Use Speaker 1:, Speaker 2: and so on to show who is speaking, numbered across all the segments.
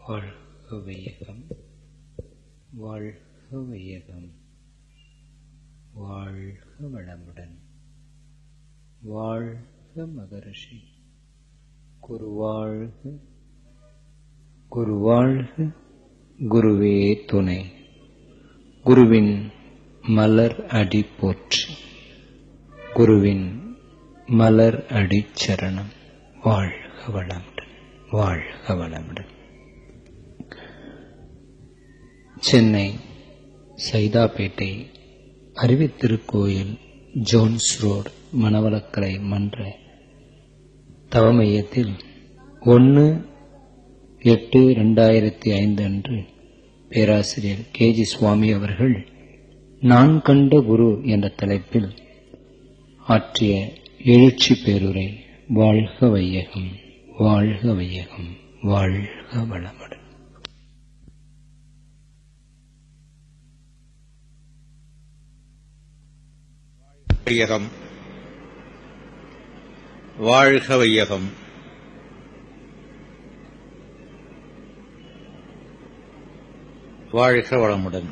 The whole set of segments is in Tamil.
Speaker 1: வாழ்க வையகம் வாழ்க வையகம் வாழ்க வளமுடன் வாழ்க மகரிஷி குருவாழ்க குருவாழ்க குருவே துணை குருவின் மலர் அடி போற்றி குருவின் மலர் அடி சரணம் வாழ்க வளமுடன் வாழ்க வளமுடன் சென்னை சைதாப்பேட்டை அறிவித்திருக்கோயில் ஜோன்ஸ் ரோடு மணவளக்கலை மன்ற தவமையத்தில் ஒன்று எட்டு ரெண்டாயிரத்தி ஐந்து அன்று பேராசிரியர் கே ஜி சுவாமி அவர்கள் நான் கண்ட குரு என்ற தலைப்பில் ஆற்றிய எழுச்சி பேருரை வாழ்க வையகம் வாழ்க வையகம் வாழ்க வளமுடன்
Speaker 2: வையகம் வாழ்க வையகம் வாழ்க வளமுடன்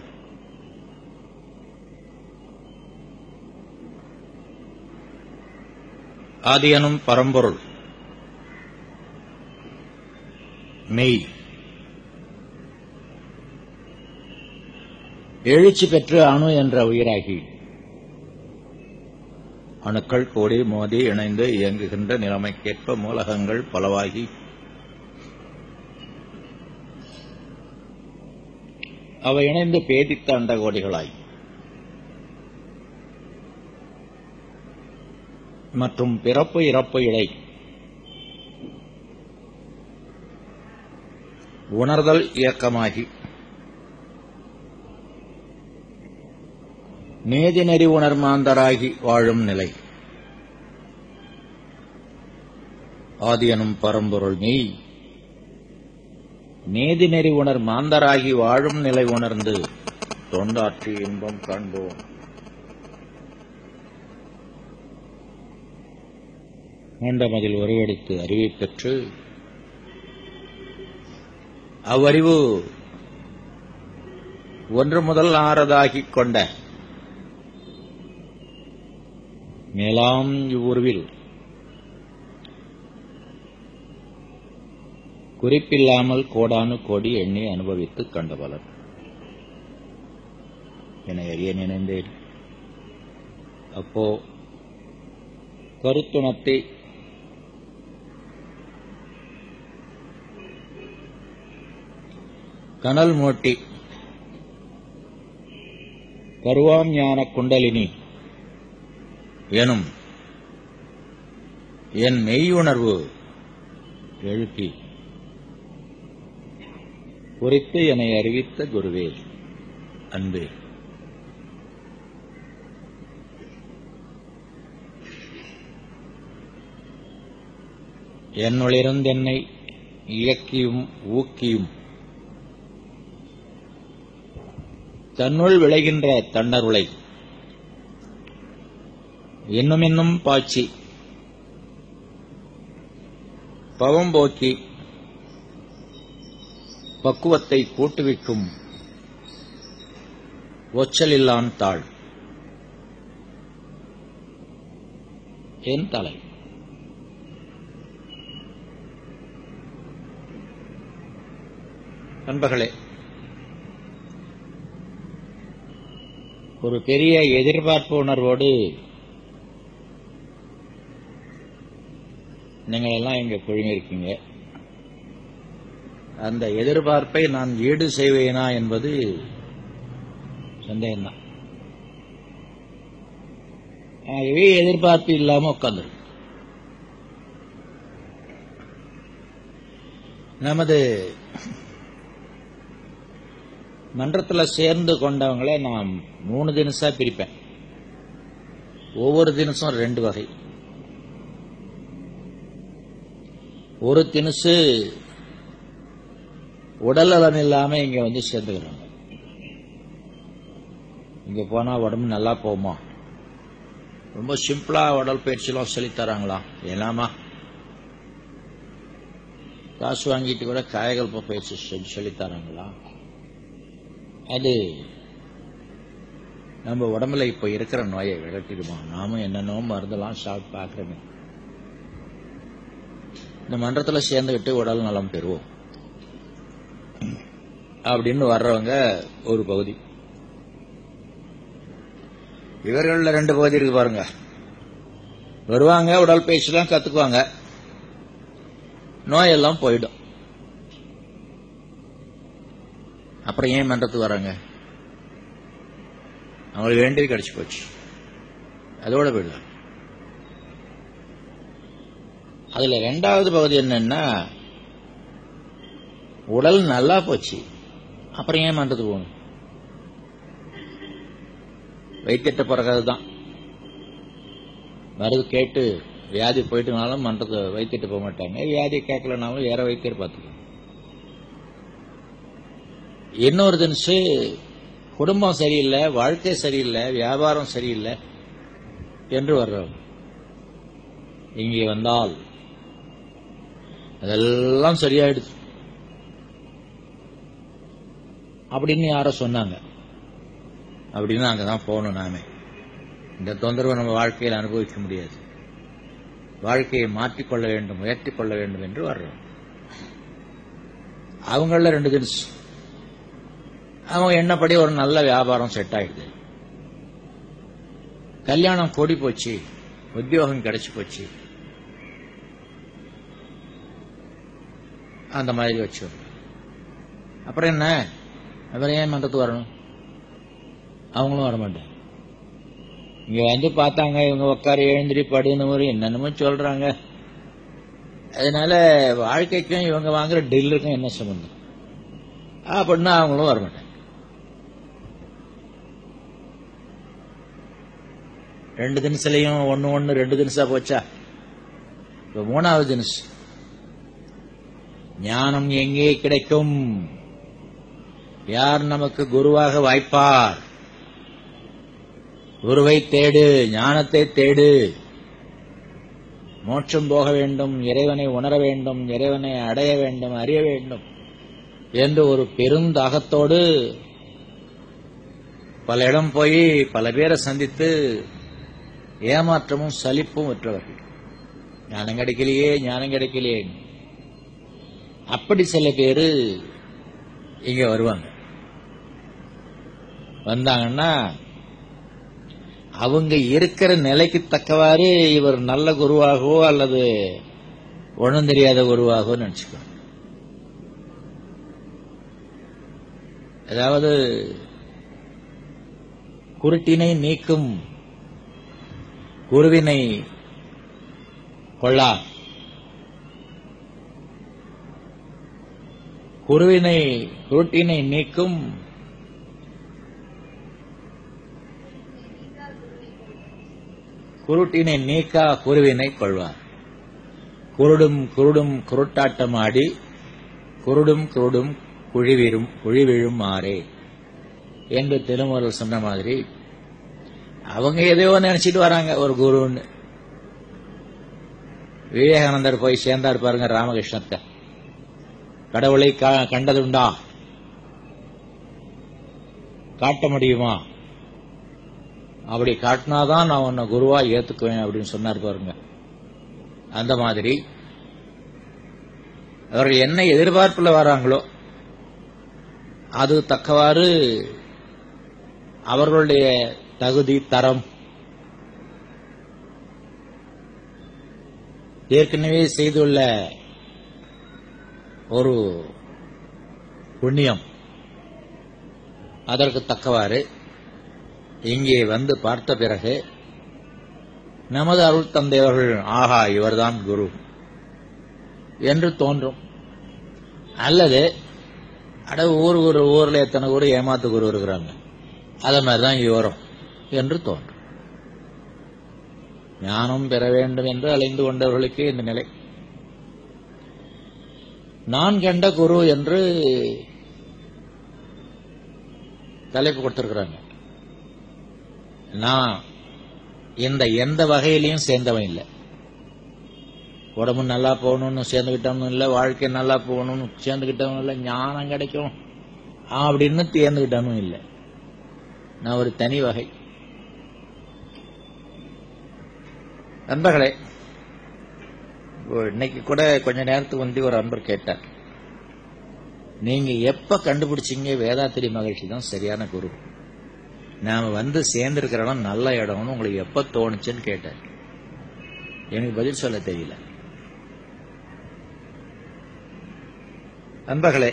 Speaker 2: ஆதியனும் பரம்பொருள் மெய் எழுச்சி பெற்று அணு என்ற உயிராகி அணுக்கள் கூடி மோதி இணைந்து இயங்குகின்ற நிலைமைக்கேற்ப மூலகங்கள் பலவாகி அவை இணைந்து பேதித்த அண்டகோடிகளாய் மற்றும் பிறப்பு இறப்பு இடை உணர்தல் இயக்கமாகி நேதி நெறி உணர் மாந்தராகி வாழும் நிலை ஆதியனும் பரம்பொருள் நீ நேதி நெறி உணர் மாந்தராகி வாழும் நிலை உணர்ந்து தொண்டாற்றி இன்பம் காண்போம் மீண்டமதில் உருவெடுத்து அறிவை பெற்று அவ்வறிவு ஒன்று முதல் ஆறதாகிக் கொண்ட மேலாம் இவ்வுருவில் குறிப்பில்லாமல் கோடானு கோடி எண்ணி அனுபவித்து கண்ட பலர் என அறிய நினைந்தேன் அப்போ கருத்துணத்தை கனல் மூட்டி கருவாம் ஞான குண்டலினி எனும் என் மெய்யுணர்வு எழுப்பி குறித்து என்னை அறிவித்த குருவே அன்பே என்னுளிருந்தென்னை இயக்கியும் ஊக்கியும் தன்னுள் விளைகின்ற தன்னருளை இன்னும் இன்னும் பாய்ச்சி பவம் போக்கி பக்குவத்தை கூட்டுவிக்கும் ஒச்சலில்லான் தாழ் என் தலை நண்பர்களே ஒரு பெரிய எதிர்பார்ப்பு உணர்வோடு நீங்கள் எல்லாம் இங்க குழுமியிருக்கீங்க அந்த எதிர்பார்ப்பை நான் ஈடு செய்வேனா என்பது சந்தேகம்தான் ஆகவே எதிர்பார்ப்பு இல்லாம உட்காந்துரு நமது மன்றத்தில் சேர்ந்து கொண்டவங்களை நான் மூணு தினசா பிரிப்பேன் ஒவ்வொரு தினசும் ரெண்டு வகை ஒரு தினசு உடல் நலம் இல்லாம இங்க வந்து சேர்ந்துக்கிறாங்க இங்க போனா உடம்பு நல்லா போகுமா ரொம்ப சிம்பிளா உடல் பயிற்சியெல்லாம் சொல்லித் தராங்களா எல்லாமா காசு வாங்கிட்டு கூட காயகல்ப பயிற்சி சொல்லி சொல்லித்தராங்களா அது நம்ம உடம்புல இப்ப இருக்கிற நோயை விரட்டிடுமா நாமும் என்னென்னோ மருந்தெல்லாம் சாப்பிட்டு பார்க்கிறோமே இந்த மன்றத்துல சேர்ந்துகிட்டு உடல் நலம் பெறுவோம் அப்படின்னு வர்றவங்க ஒரு பகுதி இவர்கள்ல ரெண்டு பகுதி இருக்கு பாருங்க வருவாங்க உடல் பயிற்சிலாம் கத்துக்குவாங்க நோயெல்லாம் போயிடும் அப்புறம் ஏன் மன்றத்துக்கு வராங்க அவங்களுக்கு வேண்டியது கிடைச்சு போச்சு அதோட போயிடுவாங்க அதுல ரெண்டாவது பகுதி என்னன்னா உடல் நல்லா போச்சு அப்புறம் ஏன் மன்றத்துக்கு போகணும் வைத்திட்ட பிறகு தான் மருந்து கேட்டு வியாதி போயிட்டுனாலும் மன்றத்தை வைத்திட்டு போக மாட்டாங்க வியாதி கேட்கலனாலும் வேற வைத்தியர் பார்த்துக்கணும் இன்னொரு தினசு குடும்பம் சரியில்லை வாழ்க்கை சரியில்லை வியாபாரம் சரியில்லை என்று வர்றவங்க இங்கே வந்தால் அதெல்லாம் சரியாயிடுது அப்படின்னு யாரோ சொன்னாங்க அப்படின்னு அங்கதான் போகணும் நாமே இந்த தொந்தரவை நம்ம வாழ்க்கையில் அனுபவிக்க முடியாது வாழ்க்கையை மாற்றிக்கொள்ள வேண்டும் உயர்த்திக் கொள்ள வேண்டும் என்று வர்றோம் அவங்கள ரெண்டு தினசு அவங்க என்னப்படி ஒரு நல்ல வியாபாரம் செட் ஆயிடுது கல்யாணம் கூடி போச்சு உத்தியோகம் கிடைச்சு போச்சு அந்த மாதிரி வச்சு அப்புறம் என்ன அப்புறம் ஏன் மன்றத்துக்கு வரணும் அவங்களும் வர மாட்டாங்க இங்க வந்து பார்த்தாங்க இவங்க உட்கார எழுந்திரி படுன்னு ஒரு என்னென்னமோ சொல்றாங்க அதனால வாழ்க்கைக்கும் இவங்க வாங்குற டில்லுக்கும் என்ன சம்பந்தம் அப்படின்னா அவங்களும் வர மாட்டாங்க ரெண்டு தினசுலையும் ஒன்னு ஒன்னு ரெண்டு தினசா போச்சா இப்ப மூணாவது தினசு ஞானம் எங்கே கிடைக்கும் யார் நமக்கு குருவாக வாய்ப்பார் குருவை தேடு ஞானத்தை தேடு மோட்சம் போக வேண்டும் இறைவனை உணர வேண்டும் இறைவனை அடைய வேண்டும் அறிய வேண்டும் என்று ஒரு பெருந்தாகத்தோடு பல இடம் போய் பல பேரை சந்தித்து ஏமாற்றமும் சலிப்பும் பெற்றவர்கள் ஞானம் கிடைக்கலையே ஞானம் கிடைக்கலையே அப்படி சில பேரு இங்க வருவாங்க வந்தாங்கன்னா அவங்க இருக்கிற நிலைக்கு தக்கவாறு இவர் நல்ல குருவாகவோ அல்லது ஒண்ணும் தெரியாத குருவாகவோ நினைச்சுக்கணும் அதாவது குருட்டினை நீக்கும் குருவினை கொள்ளா குருவினை குருட்டினை நீக்கும் குருட்டினை நீக்கா குருவினை கொள்வார் குருடும் குருடும் குருட்டாட்டம் ஆடி குருடும் குருடும் குழிவிரும் குழிவிழும் மாறே என்று திருமுருள் சொன்ன மாதிரி அவங்க எதையோ நினைச்சிட்டு வராங்க ஒரு குருன்னு விவேகானந்தர் போய் சேர்ந்தார் பாருங்க ராமகிருஷ்ணத்தை கடவுளை கா- கண்டதுண்டா காட்ட முடியுமா அப்படி காட்டினாதான் நான் உன்னை குருவா ஏத்துக்குவேன் அப்படின்னு சொன்னார் பாருங்க அந்த மாதிரி அவர்கள் என்ன எதிர்பார்ப்புல வராங்களோ அது தக்கவாறு அவர்களுடைய தகுதி தரம் ஏற்கனவே செய்துள்ள ஒரு புண்ணியம் அதற்கு தக்கவாறு இங்கே வந்து பார்த்த பிறகு நமது அருள் தந்தையவர்கள் ஆஹா இவர்தான் குரு என்று தோன்றும் அல்லது அட ஊர் ஒரு ஊர்ல எத்தனை ஊர் ஏமாத்து குரு இருக்கிறாங்க அத மாதிரிதான் இவரும் என்று தோன்றும் ஞானம் பெற வேண்டும் என்று அலைந்து கொண்டவர்களுக்கு இந்த நிலை நான் கண்ட குரு என்று தலைப்பு கொடுத்திருக்கிறாங்க நான் இந்த எந்த வகையிலையும் சேர்ந்தவன் இல்லை உடம்பு நல்லா போகணும்னு சேர்ந்துக்கிட்டவனும் இல்லை வாழ்க்கை நல்லா போகணும்னு சேர்ந்துக்கிட்டவனும் இல்லை ஞானம் கிடைக்கும் அப்படின்னு தேர்ந்துக்கிட்டவனும் இல்லை நான் ஒரு தனி வகை நண்பர்களே இப்போ இன்னைக்கு கூட கொஞ்ச நேரத்துக்கு வந்து ஒரு அன்பர் கேட்டார் நீங்க எப்ப கண்டுபிடிச்சீங்க வேதாத்திரி மகிழ்ச்சி தான் சரியான குரு நாம வந்து சேர்ந்திருக்கிற இடம் நல்ல இடம்னு உங்களுக்கு எப்ப தோணுச்சுன்னு கேட்டார் எனக்கு பதில் சொல்ல தெரியல நண்பர்களே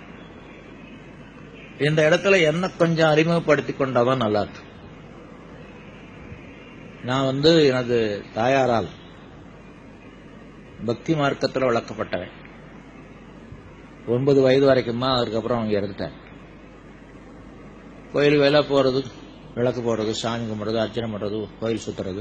Speaker 2: இந்த இடத்துல என்ன கொஞ்சம் அறிமுகப்படுத்தி கொண்டாதான் நல்லா இருக்கும் நான் வந்து எனது தாயாரால் பக்தி மார்க்கத்தில் வளர்க்கப்பட்டவன் ஒன்பது வயது வரைக்கும் தான் அதுக்கப்புறம் அவங்க இறந்துட்டாங்க கோயிலுக்கு வேலை போறது விளக்கு போடுறது சாமி கும்பிடுறது அர்ச்சனை பண்றது கோயில் சுத்துறது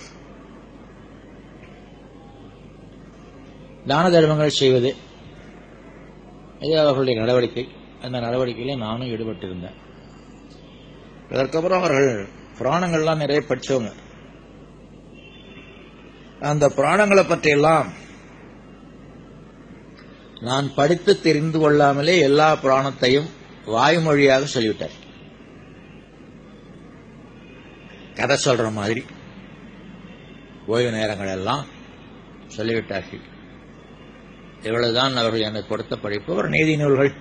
Speaker 2: தான தர்மங்கள் செய்வது இது அவர்களுடைய நடவடிக்கை அந்த நடவடிக்கையில நானும் ஈடுபட்டிருந்தேன் இதற்கப்புறம் அவர்கள் புராணங்கள்லாம் நிறைய படிச்சவங்க அந்த புராணங்களை பற்றியெல்லாம் நான் படித்து தெரிந்து கொள்ளாமலே எல்லா புராணத்தையும் வாய்மொழியாக சொல்லிவிட்டார் கதை சொல்ற மாதிரி ஓய்வு நேரங்கள் எல்லாம் சொல்லிவிட்டார்கள் இவ்வளவுதான் அவர்கள் எனக்கு கொடுத்த படிப்பு ஒரு நீதி நூல்கள்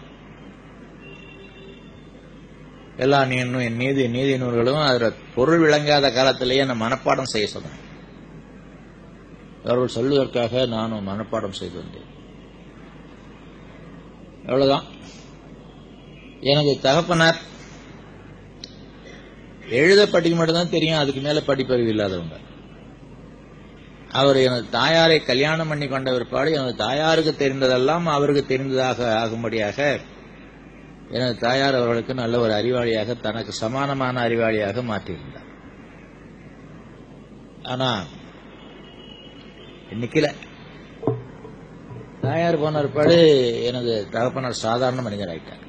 Speaker 2: எல்லா நீ- நீதி நீதி நூல்களும் அதில் பொருள் விளங்காத காலத்திலேயே நான் மனப்பாடம் செய்ய சொன்னேன் அவர்கள் சொல்வதற்காக நானும் மனப்பாடம் செய்து வந்தேன் அவ்வளவுதான் எனது தகப்பனார் எழுத படிக்க மட்டும்தான் தெரியும் அதுக்கு மேல படிப்பறிவு இல்லாதவங்க அவர் எனது தாயாரை கல்யாணம் பண்ணி கொண்ட பிற்பாடு எனது தாயாருக்கு தெரிந்ததெல்லாம் அவருக்கு தெரிந்ததாக ஆகும்படியாக எனது தாயார் அவர்களுக்கு நல்ல ஒரு அறிவாளியாக தனக்கு சமானமான அறிவாளியாக மாற்றியிருந்தார் ஆனா நிக்கல தாயார் போன பிற்பாடு எனது தகப்பனார் சாதாரண மனிதர் ஆயிட்டார்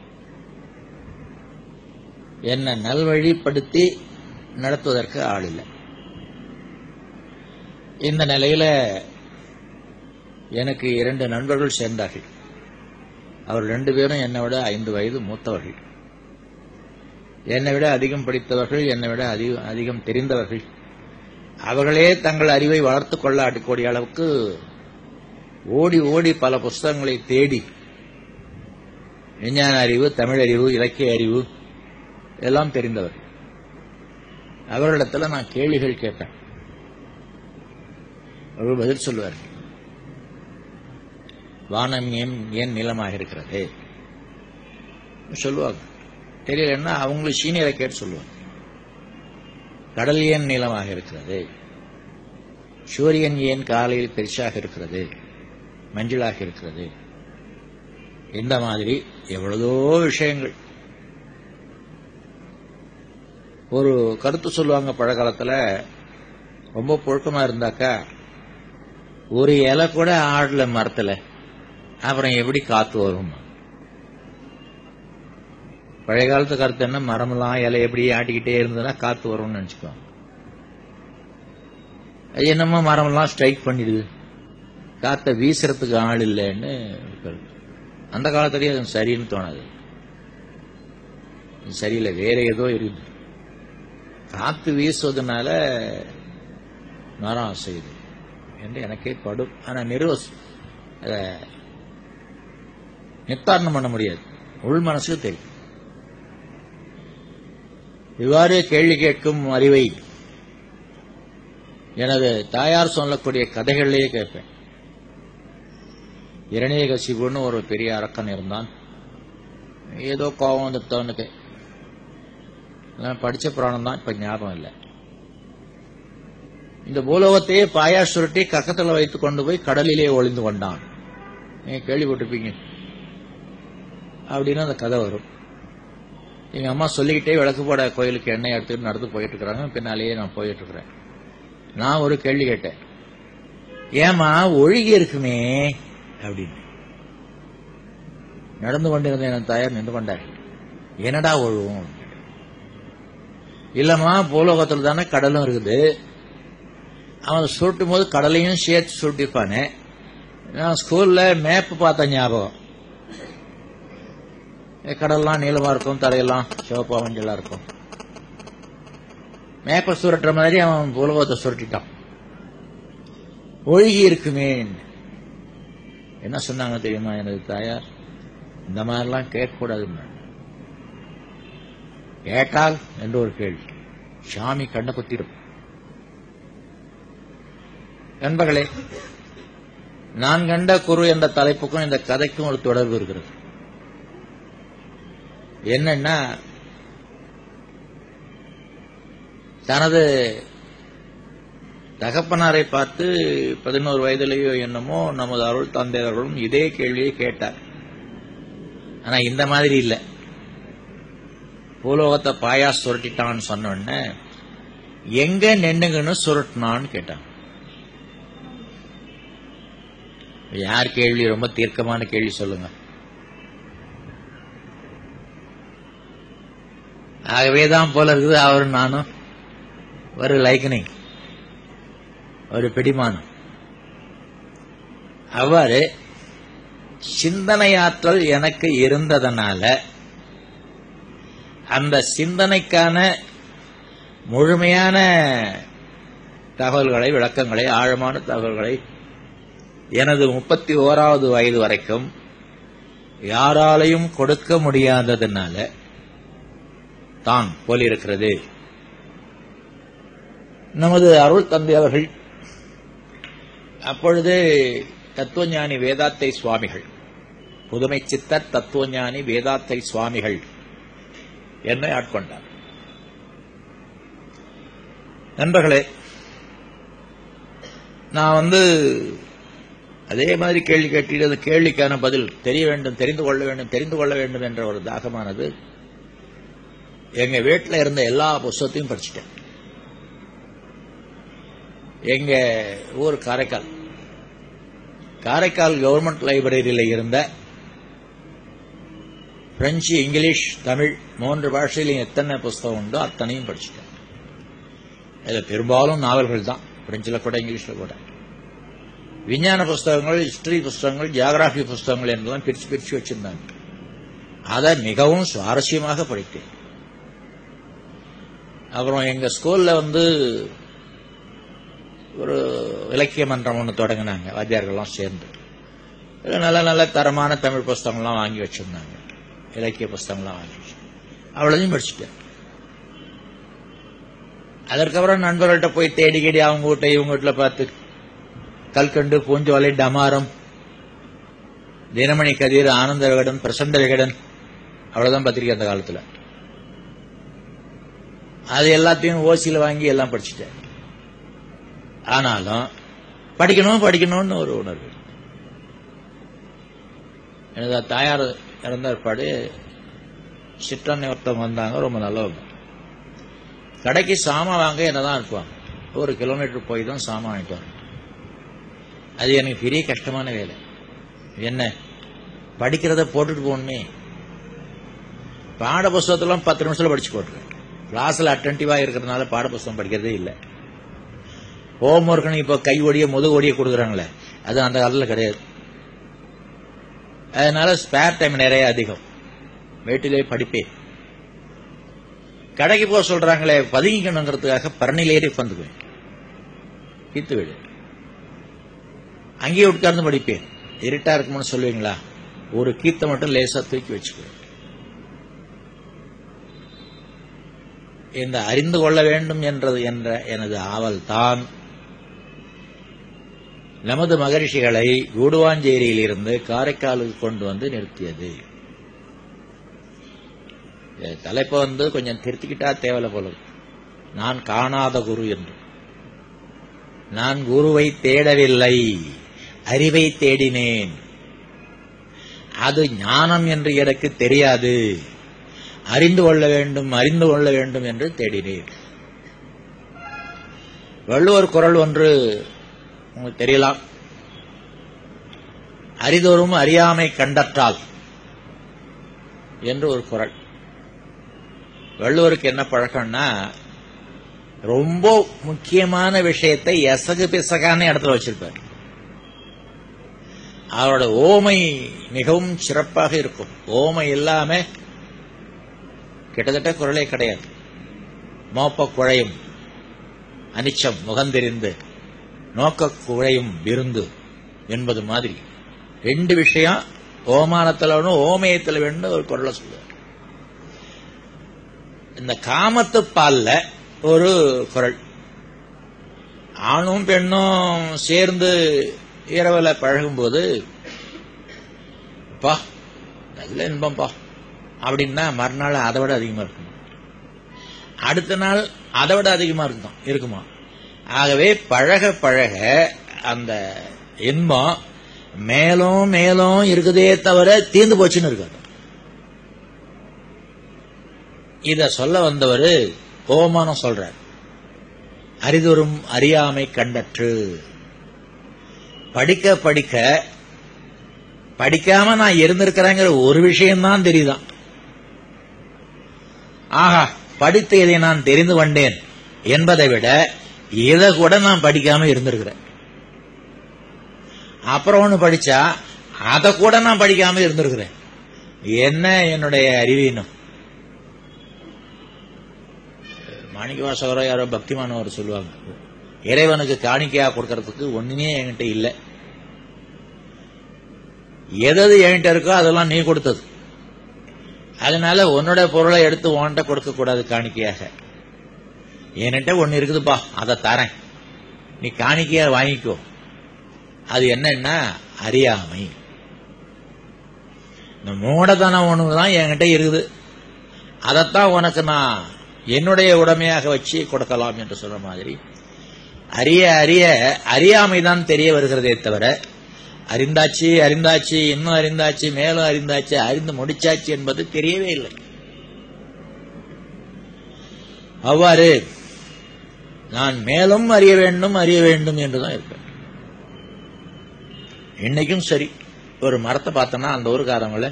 Speaker 2: என்னை நல்வழிப்படுத்தி நடத்துவதற்கு ஆள் இல்லை இந்த நிலையில எனக்கு இரண்டு நண்பர்கள் சேர்ந்தார்கள் அவர் ரெண்டு பேரும் என்னை விட ஐந்து வயது மூத்தவர்கள் என்னை விட அதிகம் படித்தவர்கள் என்னை விட அதிகம் அதிகம் தெரிந்தவர்கள் அவர்களே தங்கள் அறிவை வளர்த்துக் கொள்ள அடிக்கக்கூடிய அளவுக்கு ஓடி ஓடி பல புஸ்தகங்களை தேடி விஞ்ஞான அறிவு தமிழ் அறிவு இலக்கிய அறிவு எல்லாம் தெரிந்தவர் அவர்களிடத்துல நான் கேள்விகள் கேட்பேன் அவர்கள் பதில் சொல்லுவார் வானம் ஏன் ஏன் நீளமாக இருக்கிறது சொல்லுவாங்க தெரியலன்னா அவங்களும் சீனியரை கேட்டு சொல்லுவாங்க கடல் ஏன் நீளமாக இருக்கிறது சூரியன் ஏன் காலையில் பெருசாக இருக்கிறது மஞ்சளாக இருக்கிறது இந்த மாதிரி எவ்வளவோ விஷயங்கள் ஒரு கருத்து சொல்லுவாங்க பழக்காலத்துல ரொம்ப புழுக்கமா இருந்தாக்கா ஒரு இலை கூட ஆடல மரத்துல அப்புறம் எப்படி காத்து வரும் பழைய காலத்து கருத்து என்ன மரமெல்லாம் இலை எப்படி ஆட்டிக்கிட்டே இருந்ததுன்னா காத்து வரும்னு நினைச்சுக்குவாங்க அது என்னமோ மரமெல்லாம் ஸ்ட்ரைக் பண்ணிடுது காத்த வீசுறதுக்கு ஆள் இல்லைன்னு கருத்து. அந்த காலத்திலேயே அது சரின்னு தோணாது இது சரியில்லை வேற ஏதோ இருக்குது காத்து வீசுவதனால மரம் அசையுது என்று எனக்கே படும் ஆனா நிறுவ அத நிர்தாரணம் பண்ண முடியாது உள் மனசுக்கு தெரியும் இவ்வாறு கேள்வி கேட்கும் அறிவை எனது தாயார் சொல்லக்கூடிய கதைகளிலேயே கேட்பேன் இரணியகசிபுன்னு ஒரு பெரிய அரக்கன் இருந்தான் ஏதோ கோபம் வந்துட்டவனுக்கு நான் படிச்ச புராணம் தான் இப்ப ஞாபகம் இல்லை இந்த பூலோகத்தையே பாயா சுருட்டி கக்கத்துல வைத்துக் கொண்டு போய் கடலிலே ஒளிந்து கொண்டான் நீங்க கேள்விப்பட்டிருப்பீங்க அப்படின்னு அந்த கதை வரும் எங்க அம்மா சொல்லிக்கிட்டே விளக்கு போட கோயிலுக்கு எண்ணெய் எடுத்துட்டு நடந்து போயிட்டு இருக்கிறாங்க பின்னாலேயே நான் போயிட்டு இருக்கிறேன் நான் ஒரு கேள்வி கேட்டேன் ஏமா ஒழுகி இருக்குமே அப்படின்னு நடந்து கொண்டிருந்த என் தாயார் நின்று கொண்டார் என்னடா ஒழுகும் இல்லம்மா பூலோகத்துல தானே கடலும் இருக்குது அவன் சுருட்டும் போது கடலையும் சேர்த்து சுருட்டிப்பானே நான் ஸ்கூல்ல மேப் பார்த்த ஞாபகம் ஏ, கடல்லாம் நீளமா இருக்கும் தரையெல்லாம் சிவப்பா மஞ்சளா இருக்கும் மேப்பை சுருட்டுற மாதிரி அவன் உலகத்தை சுருட்டிட்டான் ஒழுகி இருக்குமே என்ன சொன்னாங்க தெரியுமா எனது தாயார் இந்த மாதிரிலாம் கேட்கக்கூடாதுன்னு கேட்டால் என்று ஒரு கேள்வி சாமி கண்ணை குத்திடும் நண்பர்களே நான் கண்ட குரு என்ற தலைப்புக்கும் இந்த கதைக்கும் ஒரு தொடர்பு இருக்கிறது என்னன்னா தனது தகப்பனாரை பார்த்து பதினோரு வயதிலேயோ என்னமோ நமது அருள் தந்தையர்களும் இதே கேள்வியை கேட்டார் ஆனா இந்த மாதிரி இல்ல பூலோகத்தை பாயா சுருட்டிட்டான்னு சொன்ன உடனே எங்க நின்னுங்கன்னு சுருட்டினான்னு கேட்டான் யார் கேள்வி ரொம்ப தீர்க்கமான கேள்வி சொல்லுங்க ஆகவேதான் போல இருக்குது அவரும் நானும் ஒரு லைக்கனிங் ஒரு பிடிமானம் அவ்வாறு சிந்தனையாற்றல் எனக்கு இருந்ததனால அந்த சிந்தனைக்கான முழுமையான தகவல்களை விளக்கங்களை ஆழமான தகவல்களை எனது முப்பத்தி ஓராவது வயது வரைக்கும் யாராலையும் கொடுக்க முடியாததுனால தான் போலிருக்கிறது நமது அருள் தந்தை அவர்கள் அப்பொழுது தத்துவஞானி வேதாத்தை சுவாமிகள் புதுமை சித்தர் தத்துவஞானி வேதாத்தை சுவாமிகள் என்னை ஆட்கொண்டார் நண்பர்களே நான் வந்து அதே மாதிரி கேள்வி கேட்டு அந்த கேள்விக்கான பதில் தெரிய வேண்டும் தெரிந்து கொள்ள வேண்டும் தெரிந்து கொள்ள வேண்டும் என்ற ஒரு தாகமானது எங்க வீட்டில் இருந்த எல்லா புஸ்தகத்தையும் படிச்சுட்டேன் எங்க ஊர் காரைக்கால் காரைக்கால் கவர்மெண்ட் லைப்ரரியில் இருந்த பிரெஞ்சு இங்கிலீஷ் தமிழ் மூன்று பாஷையிலும் எத்தனை புஸ்தகம் உண்டோ அத்தனையும் படிச்சுட்டேன் இதுல பெரும்பாலும் நாவல்கள் தான் பிரெஞ்சில் கூட இங்கிலீஷில் கூட விஞ்ஞான புஸ்தகங்கள் ஹிஸ்டரி புஸ்தகங்கள் ஜியாகிராபி புஸ்தகங்கள் என்றெல்லாம் பிரிச்சு பிரிச்சு வச்சிருந்தாங்க அதை மிகவும் சுவாரஸ்யமாக படித்தேன் அப்புறம் எங்க ஸ்கூல்ல வந்து ஒரு இலக்கிய மன்றம் ஒன்று தொடங்கினாங்க வாத்தியார்கள்லாம் சேர்ந்து இதுல நல்ல நல்ல தரமான தமிழ் புஸ்தகங்கள்லாம் வாங்கி வச்சிருந்தாங்க இலக்கிய புஸ்தகங்கள்லாம் வாங்கி வச்சு அவ்வளோதையும் படிச்சுட்டேன் அதற்கப்புறம் நண்பர்கள்ட்ட போய் தேடி கேடி அவங்க வீட்டை இவங்க வீட்டில் பார்த்து கல்கண்டு பூஞ்சோலை டமாரம் தினமணி கதிர் ஆனந்த விகடன் பிரசண்ட விகடன் அவ்வளவுதான் பத்திரிக்கை அந்த காலத்துல அது எல்லாத்தையும் ஓசியில் வாங்கி எல்லாம் படிச்சுட்டேன் ஆனாலும் படிக்கணும் படிக்கணும்னு ஒரு உணர்வு எனது தாயார் இறந்த ஏற்பாடு சிற்றன்னை ஒருத்தவங்க வந்தாங்க ரொம்ப நல்லவங்க கடைக்கு சாமான் வாங்க என்னதான் இருப்பாங்க ஒரு கிலோமீட்டர் போய் தான் சாமான் வாங்கிட்டு வரணும் அது எனக்கு பெரிய கஷ்டமான வேலை என்ன படிக்கிறத போட்டுட்டு போகணுமே பாட புஸ்தகத்தெல்லாம் பத்து நிமிஷத்துல படிச்சு போட்டுருக்கேன் கிளாஸ்ல அட்டன்டிவா இருக்கிறதுனால பாட புஸ்தகம் படிக்கிறதே இல்லை ஹோம் ஒர்க்னு இப்போ கை ஒடிய முதுகு ஒடிய கொடுக்குறாங்களே அது அந்த காலத்தில் கிடையாது அதனால ஸ்பேர் டைம் நிறைய அதிகம் வீட்டிலே படிப்பேன் கடைக்கு போக சொல்றாங்களே பதுங்கிக்கணுங்கிறதுக்காக பரணிலேறி உட்காந்துக்குவேன் கீத்து வீடு அங்கேயே உட்கார்ந்து படிப்பேன் இருட்டா இருக்கும்னு சொல்லுவீங்களா ஒரு கீத்தை மட்டும் லேசா தூக்கி வச்சுக்குவேன் இந்த அறிந்து கொள்ள வேண்டும் என்றது என்ற எனது ஆவல் தான் நமது மகரிஷிகளை கூடுவாஞ்சேரியில் இருந்து காரைக்காலுக்கு கொண்டு வந்து நிறுத்தியது தலைப்பை வந்து கொஞ்சம் திருத்திக்கிட்டா தேவையில்ல போல நான் காணாத குரு என்று நான் குருவை தேடவில்லை அறிவை தேடினேன் அது ஞானம் என்று எனக்கு தெரியாது அறிந்து கொள்ள வேண்டும் அறிந்து கொள்ள வேண்டும் என்று தேடினேன் வள்ளுவர் குரல் ஒன்று உங்களுக்கு தெரியலாம் அரிதோறும் அறியாமை கண்டற்றால் என்று ஒரு குரல் வள்ளுவருக்கு என்ன பழக்கம்னா ரொம்ப முக்கியமான விஷயத்தை எசகு பிசகான இடத்துல வச்சிருப்பார் அவரோட ஓமை மிகவும் சிறப்பாக இருக்கும் ஓமை இல்லாம கிட்டத்தட்ட குரலே கிடையாது மோப்ப குழையும் அனிச்சம் முகந்தெரிந்து நோக்க குழையும் விருந்து என்பது மாதிரி ரெண்டு விஷயம் ஓமானத்தில் வேணும் ஓமயத்தில் வேணும் ஒரு குரலை சொல்லுவார் இந்த காமத்து பால்ல ஒரு குரல் ஆணும் பெண்ணும் சேர்ந்து இரவுல பழகும்போது பா நல்ல இன்பம்பா அப்படின்னா மறுநாள் அதை விட அதிகமா இருக்கும் அடுத்த நாள் அதை விட அதிகமா இருக்கும் இருக்குமா ஆகவே பழக பழக அந்த இன்பம் மேலும் மேலும் இருக்குதே தவிர தீர்ந்து போச்சுன்னு இருக்காது இத சொல்ல வந்தவர் ஓமானம் சொல்றார் அரிதொரும் அறியாமை கண்டற்று படிக்க படிக்க படிக்காம நான் இருந்திருக்கிறேங்கிற ஒரு விஷயம்தான் தெரியுதான் ஆஹா படித்து இதை நான் தெரிந்து கொண்டேன் என்பதை விட இதை கூட நான் படிக்காம இருந்திருக்கிறேன் அப்புறம் ஒண்ணு படிச்சா அதை கூட நான் படிக்காம இருந்திருக்கிறேன் என்ன என்னுடைய அறிவீனம் மாணிக்கவாசகரோ யாரோ பக்திமானவர் சொல்லுவாங்க இறைவனுக்கு காணிக்கையா கொடுக்கறதுக்கு ஒண்ணுமே என்கிட்ட இல்லை எதது என்கிட்ட இருக்கோ அதெல்லாம் நீ கொடுத்தது அதனால உன்னோட பொருளை எடுத்து உன்கிட்ட கொடுக்க கூடாது காணிக்கையாக என்கிட்ட ஒன்னு இருக்குதுப்பா அதை தரேன் நீ காணிக்கையா வாங்கிக்கோ அது என்னன்னா அறியாமை இந்த மூடதனம் ஒன்று தான் என்கிட்ட இருக்குது அதைத்தான் உனக்கு நான் என்னுடைய உடைமையாக வச்சு கொடுக்கலாம் என்று சொல்ற மாதிரி அறிய அறிய அறியாமை தான் தெரிய வருகிறதே தவிர அறிந்தாச்சு அறிந்தாச்சு இன்னும் அறிந்தாச்சு மேலும் அறிந்தாச்சு அறிந்து முடிச்சாச்சு என்பது தெரியவே இல்லை அவ்வாறு நான் மேலும் அறிய வேண்டும் அறிய வேண்டும் என்றுதான் இருப்பேன் இன்னைக்கும் சரி ஒரு மரத்தை பார்த்தோன்னா அந்த ஊருக்காரங்கள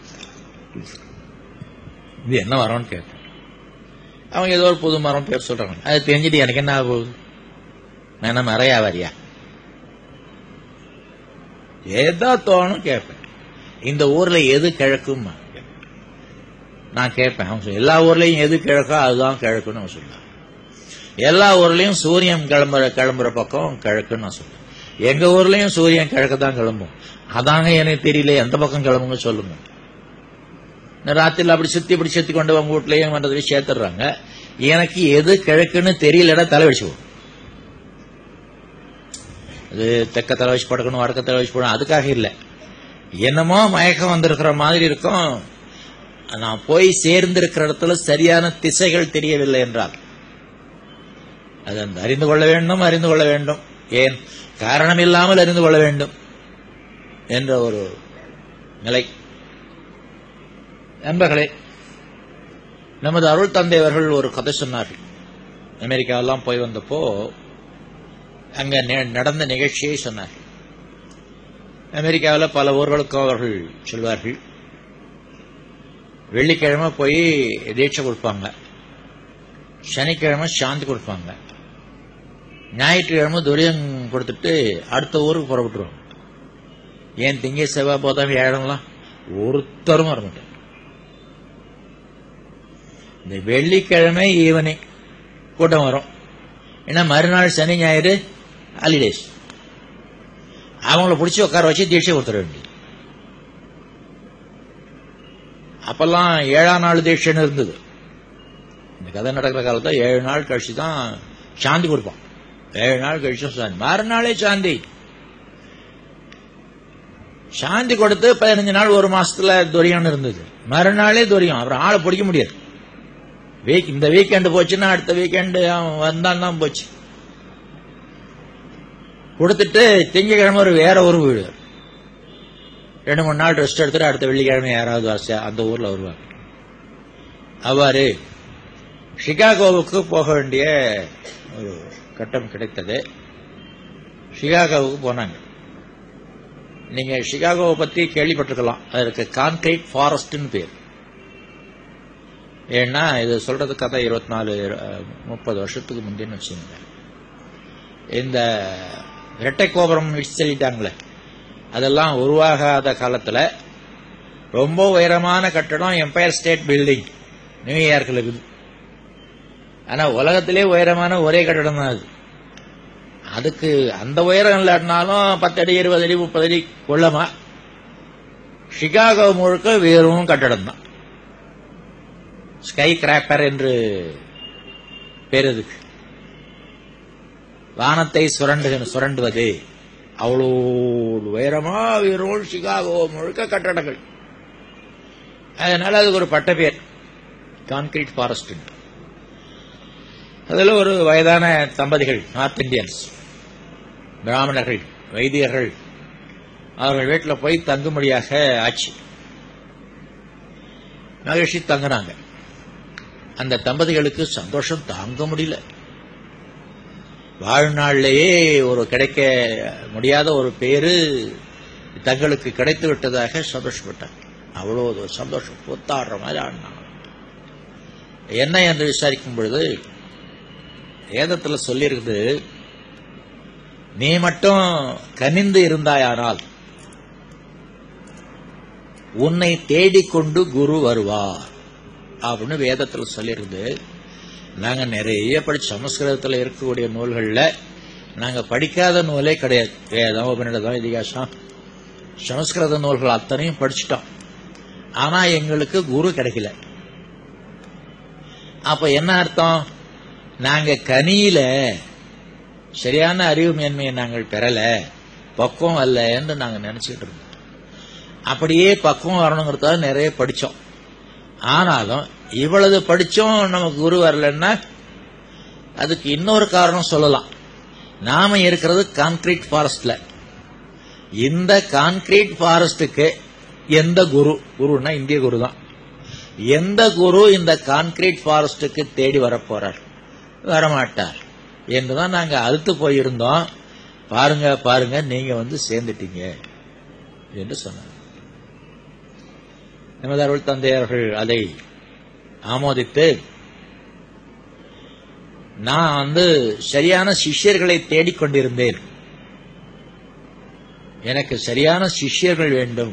Speaker 2: இது என்ன மரம்னு கேட்டேன் அவங்க ஏதோ ஒரு புது மரம் பேர் சொல்றாங்க அது தெரிஞ்சுட்டு எனக்கு என்ன ஆக போகுது நான் என்ன மறையாவாரியா ஏதோ தோணும் கேட்பேன் இந்த ஊர்ல எது கிழக்கும் நான் கேட்பேன் அவங்க சொல்ல, எல்லா ஊர்லயும் எது கிழக்கோ அதுதான் கிழக்குன்னு அவன் சொல்லுவான் எல்லா ஊர்லயும் சூரியன் கிளம்புற கிளம்புற பக்கம் கிழக்குன்னு நான் சொல்லுவேன் எங்க ஊர்லயும் சூரியன் கிழக்கு தான் கிளம்பும் அதாங்க எனக்கு தெரியல எந்த பக்கம் கிளம்புங்க சொல்லுங்க இந்த ராத்திரில அப்படி சுத்தி இப்படி சுத்தி கொண்டு உங்க வீட்லயும் பண்றது சேர்த்துடுறாங்க எனக்கு எது கிழக்குன்னு தெரியலடா தலை வச்சு போகும் அது தெக்க தலை வச்சு படுக்கணும் வடக்க தலை வச்சு போடணும் அதுக்காக இல்லை என்னமோ மயக்கம் வந்திருக்கிற மாதிரி இருக்கும் நான் போய் சேர்ந்திருக்கிற இடத்துல சரியான திசைகள் தெரியவில்லை என்றால் அது அந்த அறிந்து கொள்ள வேண்டும் அறிந்து கொள்ள வேண்டும் ஏன் காரணம் இல்லாமல் அறிந்து கொள்ள வேண்டும் என்ற ஒரு நிலை நண்பர்களே நமது அருள் தந்தை அவர்கள் ஒரு கதை சொன்னார்கள் அமெரிக்காவெல்லாம் போய் வந்தப்போ அங்க நெ- நடந்த நிகழ்ச்சியை சொன்னார்கள் அமெரிக்காவில் பல ஊர்களுக்கும் அவர்கள் சொல்வார்கள் வெள்ளிக்கிழமை போய் தீட்சை கொடுப்பாங்க சனிக்கிழமை சாந்தி கொடுப்பாங்க ஞாயிற்றுக்கிழமை துரியம் கொடுத்துட்டு அடுத்த ஊருக்கு புறப்பட்டுருவாங்க ஏன் திங்க செவ்வாய் போதாம ஏழம்லாம் ஒருத்தரும் வர மாட்டாங்க இந்த வெள்ளிக்கிழமை ஈவினிங் கூட்டம் வரும் ஏன்னா மறுநாள் சனி ஞாயிறு ஹாலிடேஸ் அவங்கள பிடிச்சி உட்கார வச்சு தீட்சை கொடுத்துட வேண்டியது அப்பெல்லாம் ஏழாம் நாள் தீட்சைன்னு இருந்தது இந்த கதை நடக்கிற காலத்துல ஏழு நாள் கழிச்சு தான் சாந்தி கொடுப்பான் ஏழு நாள் கழிச்சு சாந்தி மறுநாளே சாந்தி சாந்தி கொடுத்து பதினஞ்சு நாள் ஒரு மாசத்துல துரியம் இருந்தது மறுநாளே துரியம் அப்புறம் ஆளை பிடிக்க முடியாது வீக் இந்த வீக்கெண்டு போச்சுன்னா அடுத்த வீக்கெண்டு அவன் வந்தான் தான் போச்சு கொடுத்துட்டு திங்கக்கிழமை ஒரு வேற ஊர் வீடு ரெண்டு மூணு நாள் ரெஸ்ட் எடுத்துட்டு அடுத்த வெள்ளிக்கிழமை யாராவது வரிசையா அந்த ஊர்ல வருவாங்க அவ்வாறு சிகாகோவுக்கு போக வேண்டிய ஒரு கட்டம் கிடைத்தது சிகாகோவுக்கு போனாங்க நீங்க சிகாகோவை பத்தி கேள்விப்பட்டிருக்கலாம் அதற்கு கான்கிரீட் ஃபாரஸ்ட்னு பேர் ஏன்னா இது சொல்றது கதை இருபத்தி நாலு முப்பது வருஷத்துக்கு முந்தின்னு வச்சுங்க இந்த இரட்டை கோபுரம் இடிச்சு தள்ளிட்டாங்களே அதெல்லாம் உருவாகாத காலத்துல ரொம்ப உயரமான கட்டடம் எம்பயர் ஸ்டேட் பில்டிங் நியூயார்க்கில் இருக்குது ஆனா உலகத்திலே உயரமான ஒரே கட்டடம் தான் அது அதுக்கு அந்த உயரம் இல்லாட்டினாலும் பத்தடி இருபது அடி முப்பது அடி கொள்ளமா சிகாகோ முழுக்க வெறும் கட்டடம் தான் ஸ்கை கிராப்பர் என்று பேர் அதுக்கு வானத்தை சுரண்டு சுரண்டுவது அவ்வளோ உயரமா வெறும் சிகாகோ முழுக்க கட்டடங்கள் அதனால அதுக்கு ஒரு பட்ட பேர் கான்கிரீட் ஃபாரஸ்ட் அதில் ஒரு வயதான தம்பதிகள் நார்த் இந்தியன்ஸ் பிராமணர்கள் வைத்தியர்கள் அவர்கள் வீட்டில் போய் தங்கும்படியாக ஆச்சு மகிழ்ச்சி தங்குறாங்க அந்த தம்பதிகளுக்கு சந்தோஷம் தாங்க முடியல வாழ்நாளிலேயே ஒரு கிடைக்க முடியாத ஒரு பேரு தங்களுக்கு கிடைத்து விட்டதாக சந்தோஷப்பட்டாங்க அவ்வளோ ஒரு சந்தோஷம் புத்தாடுற மாதிரி ஆடினாங்க என்ன என்று விசாரிக்கும் பொழுது வேதத்தில் சொல்லியிருக்குது நீ மட்டும் கனிந்து இருந்தாயானால் உன்னை தேடிக்கொண்டு குரு வருவார் அப்படின்னு வேதத்தில் சொல்லியிருக்குது நாங்க நிறைய படிச்சு சமஸ்கிருதத்தில் இருக்கக்கூடிய நூல்கள்ல நாங்க படிக்காத நூலே கிடையாது வேதம் உபநிடதம் இதிகாசம் சமஸ்கிருத நூல்கள் அத்தனையும் படிச்சிட்டோம் ஆனா எங்களுக்கு குரு கிடைக்கல அப்ப என்ன அர்த்தம் நாங்க கனியில சரியான அறிவு மேன்மையை நாங்கள் பெறல பக்குவம் அல்ல என்று நாங்க நினைச்சுக்கிட்டு இருந்தோம் அப்படியே பக்குவம் வரணுங்கிறதுக்காக நிறைய படிச்சோம் ஆனாலும் இவ்வளவு படிச்சோம் நமக்கு குரு வரலன்னா அதுக்கு இன்னொரு காரணம் சொல்லலாம் நாம இருக்கிறது கான்கிரீட் ஃபாரஸ்ட்ல இந்த கான்கிரீட் ஃபாரஸ்டுக்கு எந்த குரு குருன்னா இந்திய குரு தான் எந்த குரு இந்த கான்கிரீட் ஃபாரஸ்டுக்கு தேடி வரப்போறார் வரமாட்டார் என்றுதான் நாங்க அழுத்து போயிருந்தோம் பாருங்க பாருங்க நீங்க வந்து சேர்ந்துட்டீங்க என்று சொன்னார் நமது அருள் தந்தையர்கள் அதை ஆமோதித்து நான் வந்து சரியான சிஷ்யர்களை தேடிக்கொண்டிருந்தேன் எனக்கு சரியான சிஷ்யர்கள் வேண்டும்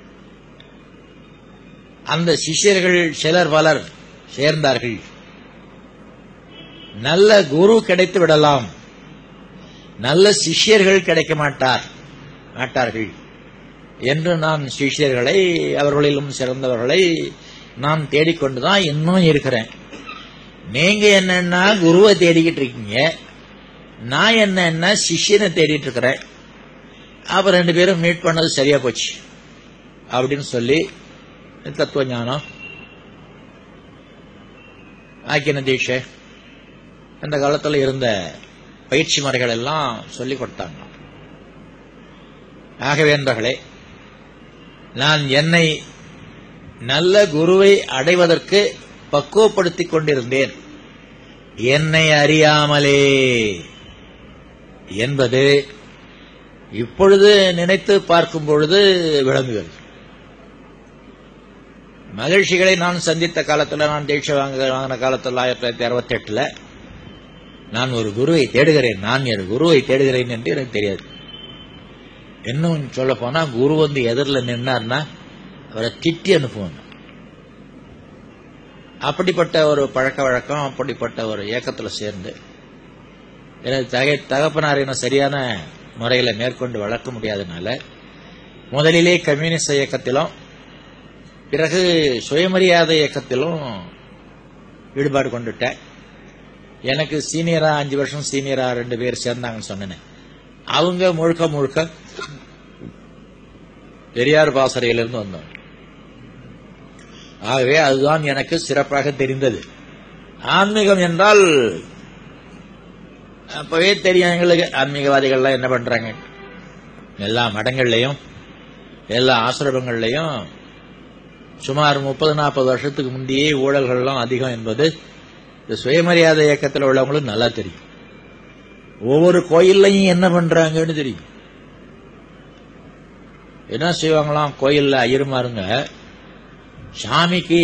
Speaker 2: அந்த சிஷ்யர்கள் சிலர் பலர் சேர்ந்தார்கள் நல்ல குரு கிடைத்து விடலாம் நல்ல சிஷ்யர்கள் கிடைக்க மாட்டார் மாட்டார்கள் என்று நான் சிஷ்யர்களை அவர்களிலும் சிறந்தவர்களை நான் தேடிக்கொண்டுதான் இன்னும் இருக்கிறேன் நீங்க என்னன்னா குருவை தேடிக்கிட்டு இருக்கீங்க நான் என்னன்னா சிஷ்யனை தேடிட்டு இருக்கிறேன் அப்ப ரெண்டு பேரும் மீட் பண்ணது சரியா போச்சு அப்படின்னு சொல்லி தத்துவ ஞானம் ஆக்கின தீட்சை அந்த காலத்தில் இருந்த பயிற்சி முறைகள் எல்லாம் சொல்லிக் கொடுத்தாங்க ஆகவே என்பர்களே நான் என்னை நல்ல குருவை அடைவதற்கு பக்குவப்படுத்திக் கொண்டிருந்தேன் என்னை அறியாமலே என்பது இப்பொழுது நினைத்து பார்க்கும் பொழுது விளங்குகிறது மகிழ்ச்சிகளை நான் சந்தித்த காலத்தில் நான் தீட்சை வாங்க வாங்கின காலத்தில் ஆயிரத்தி தொள்ளாயிரத்தி அறுபத்தி எட்டுல நான் ஒரு குருவை தேடுகிறேன் நான் ஒரு குருவை தேடுகிறேன் என்று எனக்கு தெரியாது இன்னும் சொல்ல போனா குரு வந்து எதிரில் நின்னார்னா அவரை திட்டி அனுப்புவாங்க அப்படிப்பட்ட ஒரு பழக்க வழக்கம் அப்படிப்பட்ட ஒரு இயக்கத்தில் சேர்ந்து எனது தகை தகப்பனார் என்ன சரியான முறையில் மேற்கொண்டு வளர்க்க முடியாதனால முதலிலே கம்யூனிஸ்ட் இயக்கத்திலும் பிறகு சுயமரியாதை இயக்கத்திலும் ஈடுபாடு கொண்டுட்டேன் எனக்கு சீனியரா அஞ்சு வருஷம் சீனியரா ரெண்டு பேர் சேர்ந்தாங்கன்னு சொன்னேன் அவங்க முழுக்க முழுக்க பெரியார் பாசறையிலிருந்து வந்தோம் ஆகவே அதுதான் எனக்கு சிறப்பாக தெரிந்தது ஆன்மீகம் என்றால் அப்பவே தெரியும் எங்களுக்கு ஆன்மீகவாதிகள்லாம் என்ன பண்றாங்க எல்லா மடங்கள்லையும் எல்லா ஆசிரமங்கள்லையும் சுமார் முப்பது நாற்பது வருஷத்துக்கு முந்தையே ஊழல்கள்லாம் அதிகம் என்பது இந்த சுயமரியாதை இயக்கத்தில் உள்ளவங்களுக்கு நல்லா தெரியும் ஒவ்வொரு கோயில்லையும் என்ன பண்றாங்கன்னு தெரியும் என்ன செய்வாங்களாம் கோயில்ல ஐயருமாருங்க சாமிக்கு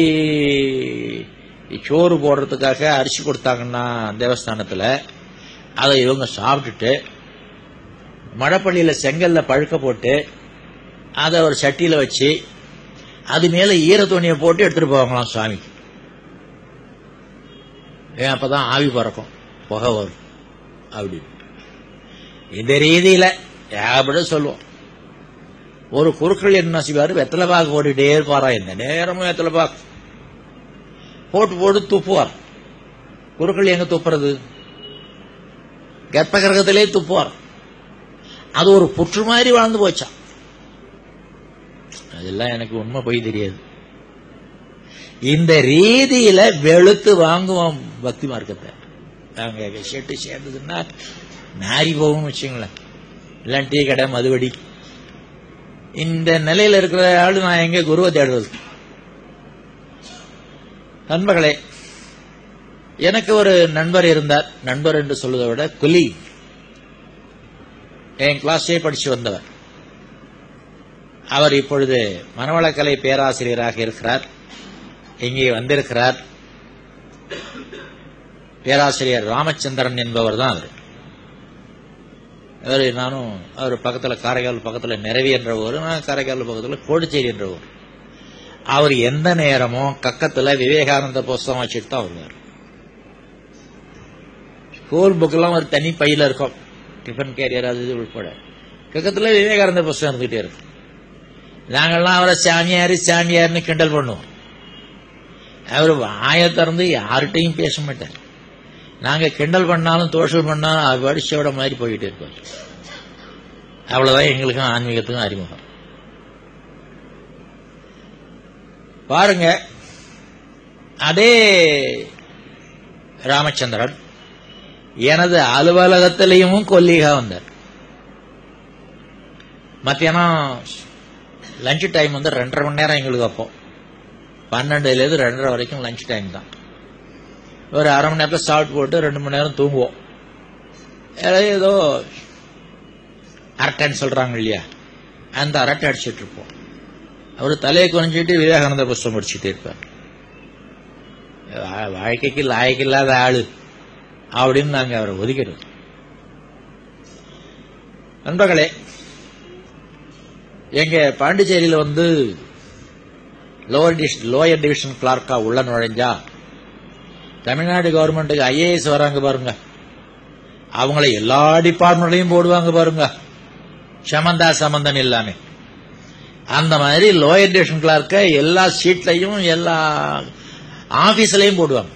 Speaker 2: சோறு போடுறதுக்காக அரிசி கொடுத்தாங்கன்னா தேவஸ்தானத்துல அதை இவங்க சாப்பிட்டுட்டு மழைப்பள்ளியில செங்கல்ல பழுக்க போட்டு அதை ஒரு சட்டியில வச்சு அது மேல ஈர துணியை போட்டு எடுத்துட்டு போவாங்களாம் சுவாமிக்கு ஏன் அப்பதான் ஆவி பறக்கும் புகை வரும் அப்படி இந்த ரீதியில ஏகப்பட சொல்லுவோம் ஒரு குறுக்கள் என்ன செய்வாரு வெத்தலை பாக்கு போட்டுட்டே இருப்பாரா எந்த நேரமும் வெத்தலை பாக்கு போட்டு போட்டு துப்புவார் குறுக்கள் எங்க துப்புறது கர்ப்ப கிரகத்திலே துப்புவார் அது ஒரு புற்று மாதிரி வாழ்ந்து போச்சான் அதெல்லாம் எனக்கு உண்மை போய் தெரியாது இந்த ரீதியில வெளுத்து வாங்குவோம் பக்தி மார்க்கத்தை நாங்க ஷெட்டு சேர்ந்ததுன்னா நாரி போகும் வச்சுங்களேன் எல்லாம் டீ கடை மதுவடி இந்த நிலையில இருக்கிற ஆளு நான் எங்க குருவை தேடுறது நண்பர்களே எனக்கு ஒரு நண்பர் இருந்தார் நண்பர் என்று சொல்வதை விட குலி என் கிளாஸே படிச்சு வந்தவர் அவர் இப்பொழுது மனவளக்கலை பேராசிரியராக இருக்கிறார் இங்கே வந்திருக்கிறார் பேராசிரியர் ராமச்சந்திரன் என்பவர் தான் அவர் அவர் நானும் அவர் பக்கத்தில் காரைக்கால் பக்கத்தில் நிறவி என்ற ஊர் நான் காரைக்கால் பக்கத்தில் கோடிச்சேரி என்ற ஊர் அவர் எந்த நேரமும் கக்கத்தில் விவேகானந்த புஸ்தகம் வச்சுட்டு தான் வருவார் ஸ்கூல் புக்கெல்லாம் ஒரு தனி பையில இருக்கும் டிஃபன் கேரியர் அது இது உட்பட கக்கத்தில் விவேகானந்த புஸ்தகம் இருந்துகிட்டே இருக்கும் நாங்கள்லாம் அவரை சாமியார் சாமியார்னு கிண்டல் பண்ணுவோம் அவர் வாயை திறந்து யார்கிட்டையும் பேச மாட்டார் நாங்க கிண்டல் பண்ணாலும் தோஷல் பண்ணாலும் அவர் வடிச்சோட மாதிரி போயிட்டு இருப்பார் அவ்வளவுதான் எங்களுக்கும் ஆன்மீகத்துக்கும் அறிமுகம் பாருங்க அதே ராமச்சந்திரன் எனது அலுவலகத்திலையும் கொல்லிகா வந்தார் மத்தியானம் லஞ்ச் டைம் வந்து ரெண்டரை மணி நேரம் எங்களுக்கு அப்போ பன்னெண்டுலேருந்து ரெண்டரை வரைக்கும் லஞ்ச் டைம் தான் ஒரு அரை மணி நேரத்தில் சாப்பிட்டு போட்டு ரெண்டு மணி நேரம் தூங்குவோம் ஏதோ அரட்டைன்னு சொல்றாங்க இல்லையா அந்த அரட்டை அடிச்சிட்டு இருப்போம் அவர் தலையை குறைஞ்சிட்டு விவேகானந்த புஸ்தகம் படிச்சுட்டே இருப்பார் வா- வாழ்க்கைக்கு லாயக்கு இல்லாத ஆளு அப்படின்னு நாங்க அவரை ஒதுக்கிறோம் நண்பர்களே எங்க பாண்டிச்சேரியில வந்து லோவர் டிவிஷன் லோயர் டிவிஷன் கிளார்க்கா உள்ள நுழைஞ்சா தமிழ்நாடு கவர்மெண்ட்டுக்கு ஐஏஎஸ் வராங்க பாருங்க அவங்கள எல்லா டிபார்ட்மெண்ட்லயும் போடுவாங்க பாருங்க சமந்தா சம்பந்தம் இல்லாம அந்த மாதிரி லோயர் டிவிஷன் கிளார்க்க எல்லா சீட்லையும் எல்லா ஆபீஸ்லயும் போடுவாங்க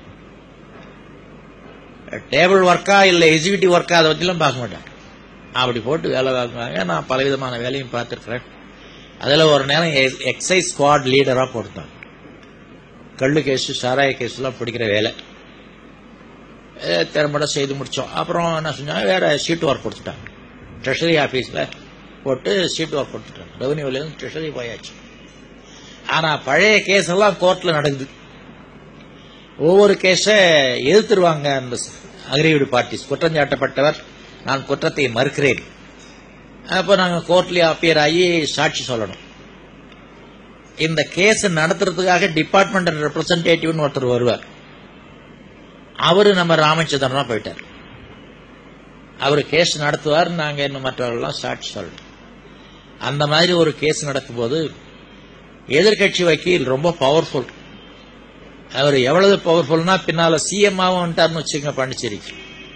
Speaker 2: டேபிள் ஒர்க்கா இல்ல எக்ஸிகியூட்டிவ் ஒர்க்கா அதை பத்திலாம் பார்க்க மாட்டாங்க அப்படி போட்டு வேலை வாங்குவாங்க நான் பலவிதமான வேலையும் பார்த்துருக்கிறேன் அதுல ஒரு நேரம் எக்ஸைஸ் ஸ்குவாட் லீடரா போட்டுட்டாங்க கள்ளு கேஸ் சாராய கேஸ்லாம் பிடிக்கிற வேலை ஏ, திறம்பட செய்து முடிச்சோம் அப்புறம் என்ன செஞ்சாங்க வேற சீட் ஒர்க் கொடுத்துட்டாங்க ட்ரெஷரி ஆபீஸ்ல போட்டு சீட் ஒர்க் கொடுத்துட்டாங்க ரெவன்யூல இருந்து ட்ரெஷரி போயாச்சு ஆனா பழைய கேஸ் எல்லாம் கோர்ட்ல நடக்குது ஒவ்வொரு கேஸ எதிர்த்துருவாங்க அந்த அக்ரிவிடு பார்ட்டிஸ் குற்றம் சாட்டப்பட்டவர் நான் குற்றத்தை மறுக்கிறேன் அப்ப நாங்க கோர்ட்லயே அப்பியர் ஆகி சாட்சி சொல்லணும் இந்த கேஸ் நடத்துறதுக்காக டிபார்ட்மெண்ட் ரெப்ரசன்டேட்டிவ்னு ஒருத்தர் வருவார் அவரு நம்ம ராமச்சந்திரனா போயிட்டார் அவர் கேஸ் நடத்துவார் நாங்க இன்னும் மற்றவர்கள்லாம் சாட்சி சொல்லணும் அந்த மாதிரி ஒரு கேஸ் நடக்கும்போது எதிர்க்கட்சி வக்கீல் ரொம்ப பவர்ஃபுல் அவர் எவ்வளவு பவர்ஃபுல்னா பின்னால சிஎம் ஆகும் வந்துட்டார்னு வச்சுங்க பாண்டிச்சேரிக்கு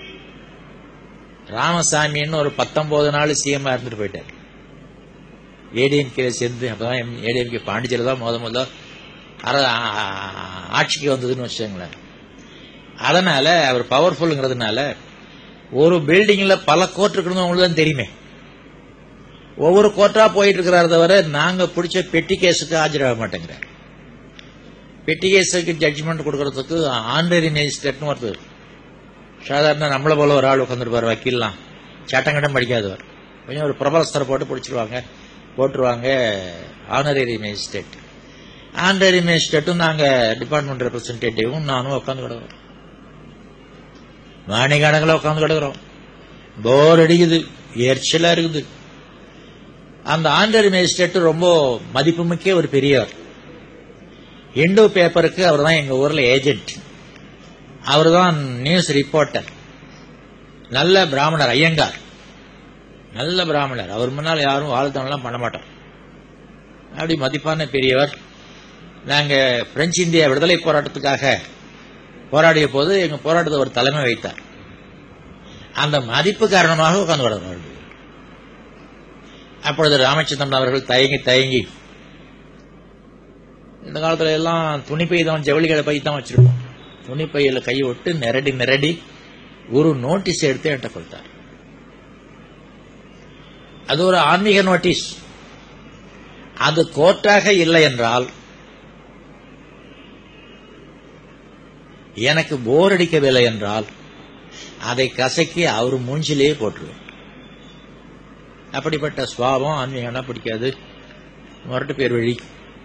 Speaker 2: ராமசாமின்னு ஒரு பத்தொன்பது நாள் சிஎம் இருந்துட்டு போயிட்டார் ஏடிஎம்கே சேர்ந்து அப்பதான் ஏடிஎம்கே பாண்டிச்சேரி தான் முத முதல்ல அர- ஆ- ஆட்சிக்கு வந்ததுன்னு வச்சுங்களேன் அதனால அவர் பவர்ஃபுல்ங்கிறதுனால ஒரு பில்டிங்ல பல கோர்ட் இருக்கிறது உங்களுக்கு தான் தெரியுமே ஒவ்வொரு கோர்ட்டா போயிட்டு இருக்கிறார தவிர நாங்க பிடிச்ச பெட்டி கேஸுக்கு ஆஜராக மாட்டேங்கிறார் பெட்டி கேஸுக்கு ஜட்ஜ்மெண்ட் கொடுக்கறதுக்கு ஆண்டரி மேஜிஸ்ட்ரேட்னு ஒருத்தர் சாதாரண நம்மள போல ஒரு ஆள் உட்காந்துருப்பார் வக்கீல்லாம் சட்டங்கடம் படிக்காதவர் கொஞ்சம் ஒரு பிரபலஸ்தரை போட்டு பிடிச்சிருவாங்க போட்டுருவாங்க ஆனரரி மேஜிஸ்ட்ரேட் ஆனரரி மேஜிஸ்ட்ரேட்டும் நாங்க டிபார்ட்மெண்ட் ரெப்ரசன்டேட்டிவும் நானும் உட்காந்து கிடக்கிறோம் மாணிக்கணக்கில் உட்காந்து கிடக்கிறோம் போர் அடிக்குது எரிச்சலா இருக்குது அந்த ஆண்டரி மேஜிஸ்ட்ரேட் ரொம்ப மதிப்புமிக்க ஒரு பெரியவர் இந்து பேப்பருக்கு அவர் தான் எங்க ஊர்ல ஏஜென்ட் அவர் தான் நியூஸ் ரிப்போர்ட்டர் நல்ல பிராமணர் ஐயங்கார் நல்ல பிராமணர் அவர் முன்னால் யாரும் வாழ்த்தம்லாம் பண்ண மாட்டோம் அப்படி மதிப்பான பெரியவர் நாங்க பிரெஞ்சு இந்திய விடுதலை போராட்டத்துக்காக போராடிய போது எங்க போராட்டத்தை ஒரு தலைமை வைத்தார் அந்த மதிப்பு காரணமாக உட்கார்ந்து வர்றார்கள் அப்பொழுது ராமச்சந்திரன் அவர்கள் தயங்கி தயங்கி இந்த காலத்துல எல்லாம் துணிப்பை தான் ஜவுளிகளை பை தான் வச்சிருப்போம் துணிப்பையில கை விட்டு நிரடி நிரடி ஒரு நோட்டீஸ் எடுத்து என்கிட்ட கொடுத்தார் அது ஒரு ஆன்மீக நோட்டீஸ் அது கோர்ட்டாக இல்லை என்றால் எனக்கு போர் அடிக்கவில்லை என்றால் அதை கசக்கி அவர் மூஞ்சிலேயே போட்டுருவேன் அப்படிப்பட்ட சுவாபம் ஆன்மீகம்லாம் பிடிக்காது முரட்டு பேர் வழி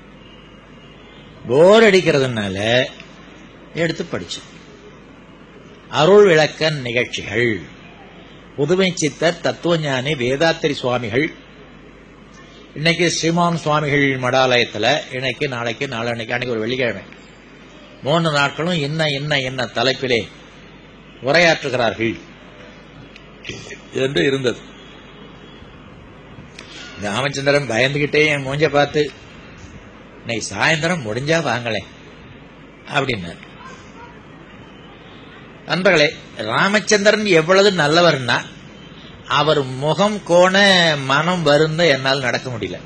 Speaker 2: போர் அடிக்கிறதுனால எடுத்து படிச்சேன் அருள் விளக்க நிகழ்ச்சிகள் புதுமை சித்தர் தத்துவஞானி வேதாத்திரி சுவாமிகள் இன்னைக்கு ஸ்ரீமான் சுவாமிகள் மடாலயத்துல இன்னைக்கு நாளைக்கு நாளன்னைக்கு அன்னைக்கு ஒரு வெள்ளிக்கிழமை மூன்று நாட்களும் என்ன என்ன என்ன தலைப்பிலே உரையாற்றுகிறார்கள் என்று இருந்தது ராமச்சந்திரன் பயந்துகிட்டே என் மூஞ்ச பார்த்து இன்னைக்கு சாயந்தரம் முடிஞ்சா வாங்களேன் அப்படின்னார் நண்பர்களே ராமச்சந்திரன் எவ்வளவு நல்லவர்னா அவர் முகம் கோண மனம் வருந்த என்னால் நடக்க முடியல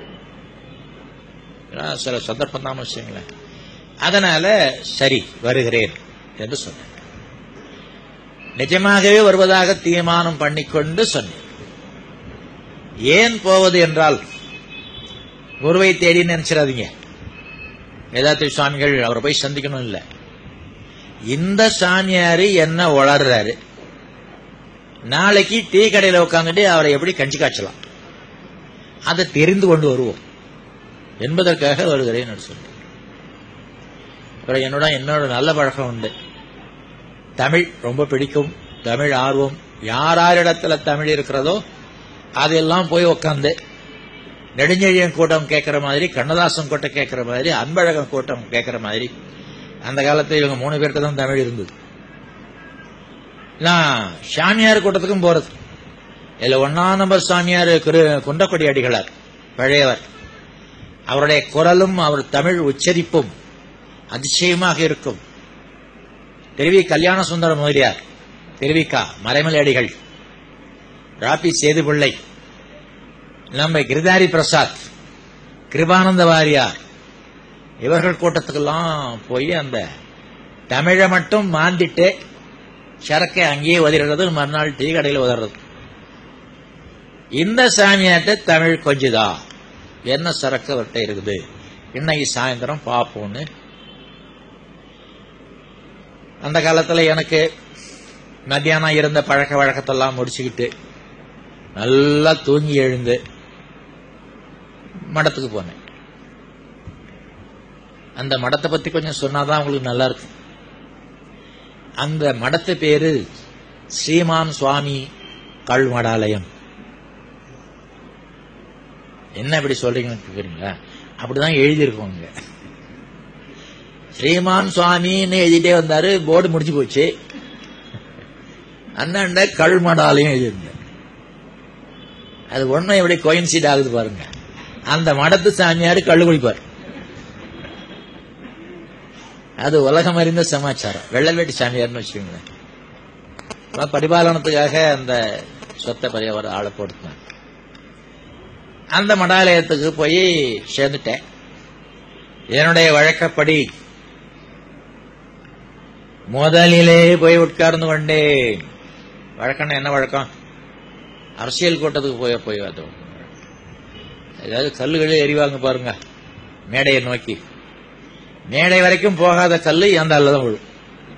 Speaker 2: ஏன்னா சில சந்தர்ப்பம் தான் வச்சுங்களேன் அதனால சரி வருகிறேன் என்று சொன்னேன் நிஜமாகவே வருவதாக தீர்மானம் பண்ணிக்கொண்டு சொன்னேன் ஏன் போவது என்றால் குருவை தேடி நினைச்சிடாதீங்க வேதாத்திரி சுவாமிகள் அவரை போய் சந்திக்கணும் இல்ல இந்த சாமியாரு என்ன வளர்றாரு நாளைக்கு டீ கடையில் உட்காந்துட்டு அவரை எப்படி கஞ்சி காய்ச்சலாம் அதை தெரிந்து கொண்டு வருவோம் என்பதற்காக வருகிறேன் என்று சொன்னேன் அப்புறம் என்னோட என்னோட நல்ல பழக்கம் உண்டு தமிழ் ரொம்ப பிடிக்கும் தமிழ் ஆர்வம் யார் யாரிடத்துல தமிழ் இருக்கிறதோ அதெல்லாம் போய் உட்காந்து நெடுஞ்செழியன் கூட்டம் கேட்கிற மாதிரி கண்ணதாசன் கூட்டம் கேட்கிற மாதிரி அன்பழகன் கூட்டம் கேட்கிற மாதிரி அந்த காலத்துல இவங்க மூணு பேர்கிட்ட தான் தமிழ் இருந்தது நான் சாமியார் கூட்டத்துக்கும் போறது இதுல ஒன்னாம் நம்பர் சாமியார் குரு குண்டக்கொடி அடிகளார் பழையவர் அவருடைய குரலும் அவர் தமிழ் உச்சரிப்பும் அதிசயமாக இருக்கும் திருவி கல்யாண சுந்தர முதலியார் திருவிக்கா மறைமலை அடிகள் ராபி சேதுபிள்ளை நம்ம கிரிதாரி பிரசாத் கிருபானந்த வாரியார் இவர்கள் கூட்டத்துக்கெல்லாம் போய் அந்த தமிழை மட்டும் மாந்திட்டு சரக்கை அங்கேயே உதறது மறுநாள் டீ கடையில் உதறது இந்த சாமியாட்ட தமிழ் கொஞ்சுதா என்ன சரக்கு அவர்கிட்ட இருக்குது இன்னைக்கு சாயந்தரம் பார்ப்போம்னு அந்த காலத்துல எனக்கு மத்தியானம் இருந்த பழக்க வழக்கத்தெல்லாம் முடிச்சுக்கிட்டு நல்லா தூங்கி எழுந்து மடத்துக்கு போனேன் அந்த மடத்தை பத்தி கொஞ்சம் சொன்னாதான் உங்களுக்கு நல்லா இருக்கும் அந்த மடத்து பேரு ஸ்ரீமான் சுவாமி கல்மடாலயம் என்ன இப்படி சொல்றீங்கன்னு கேக்குறீங்களா அப்படிதான் எழுதியிருக்கோங்க ஸ்ரீமான் சுவாமின்னு எழுதிட்டே வந்தாரு போர்டு முடிஞ்சு போச்சு அண்ணாண்ட கல்மடாலயம் எழுதியிருந்தார் அது ஒண்ணும் எப்படி கோயின்சீட் ஆகுது பாருங்க அந்த மடத்து சாமியாரு கள்ளு குடிப்பார் அது உலகம் அறிந்த சமாச்சாரம் வெள்ளை வேட்டி சாமியார்னு வச்சுக்கோங்களேன் அப்புறம் பரிபாலனத்துக்காக அந்த சொத்தை பரிய ஒரு ஆளை போட்டுனாங்க அந்த மடாலயத்துக்கு போய் சேர்ந்துட்டேன் என்னுடைய வழக்கப்படி முதலிலே போய் உட்கார்ந்து கொண்டேன் வழக்கம்னா என்ன வழக்கம் அரசியல் கூட்டத்துக்கு போய் போய் அது ஏதாவது கல்லுகளே எரிவாங்க பாருங்க மேடையை நோக்கி மேடை வரைக்கும் போகாத கல்லு அந்த அல்ல தான் விழும்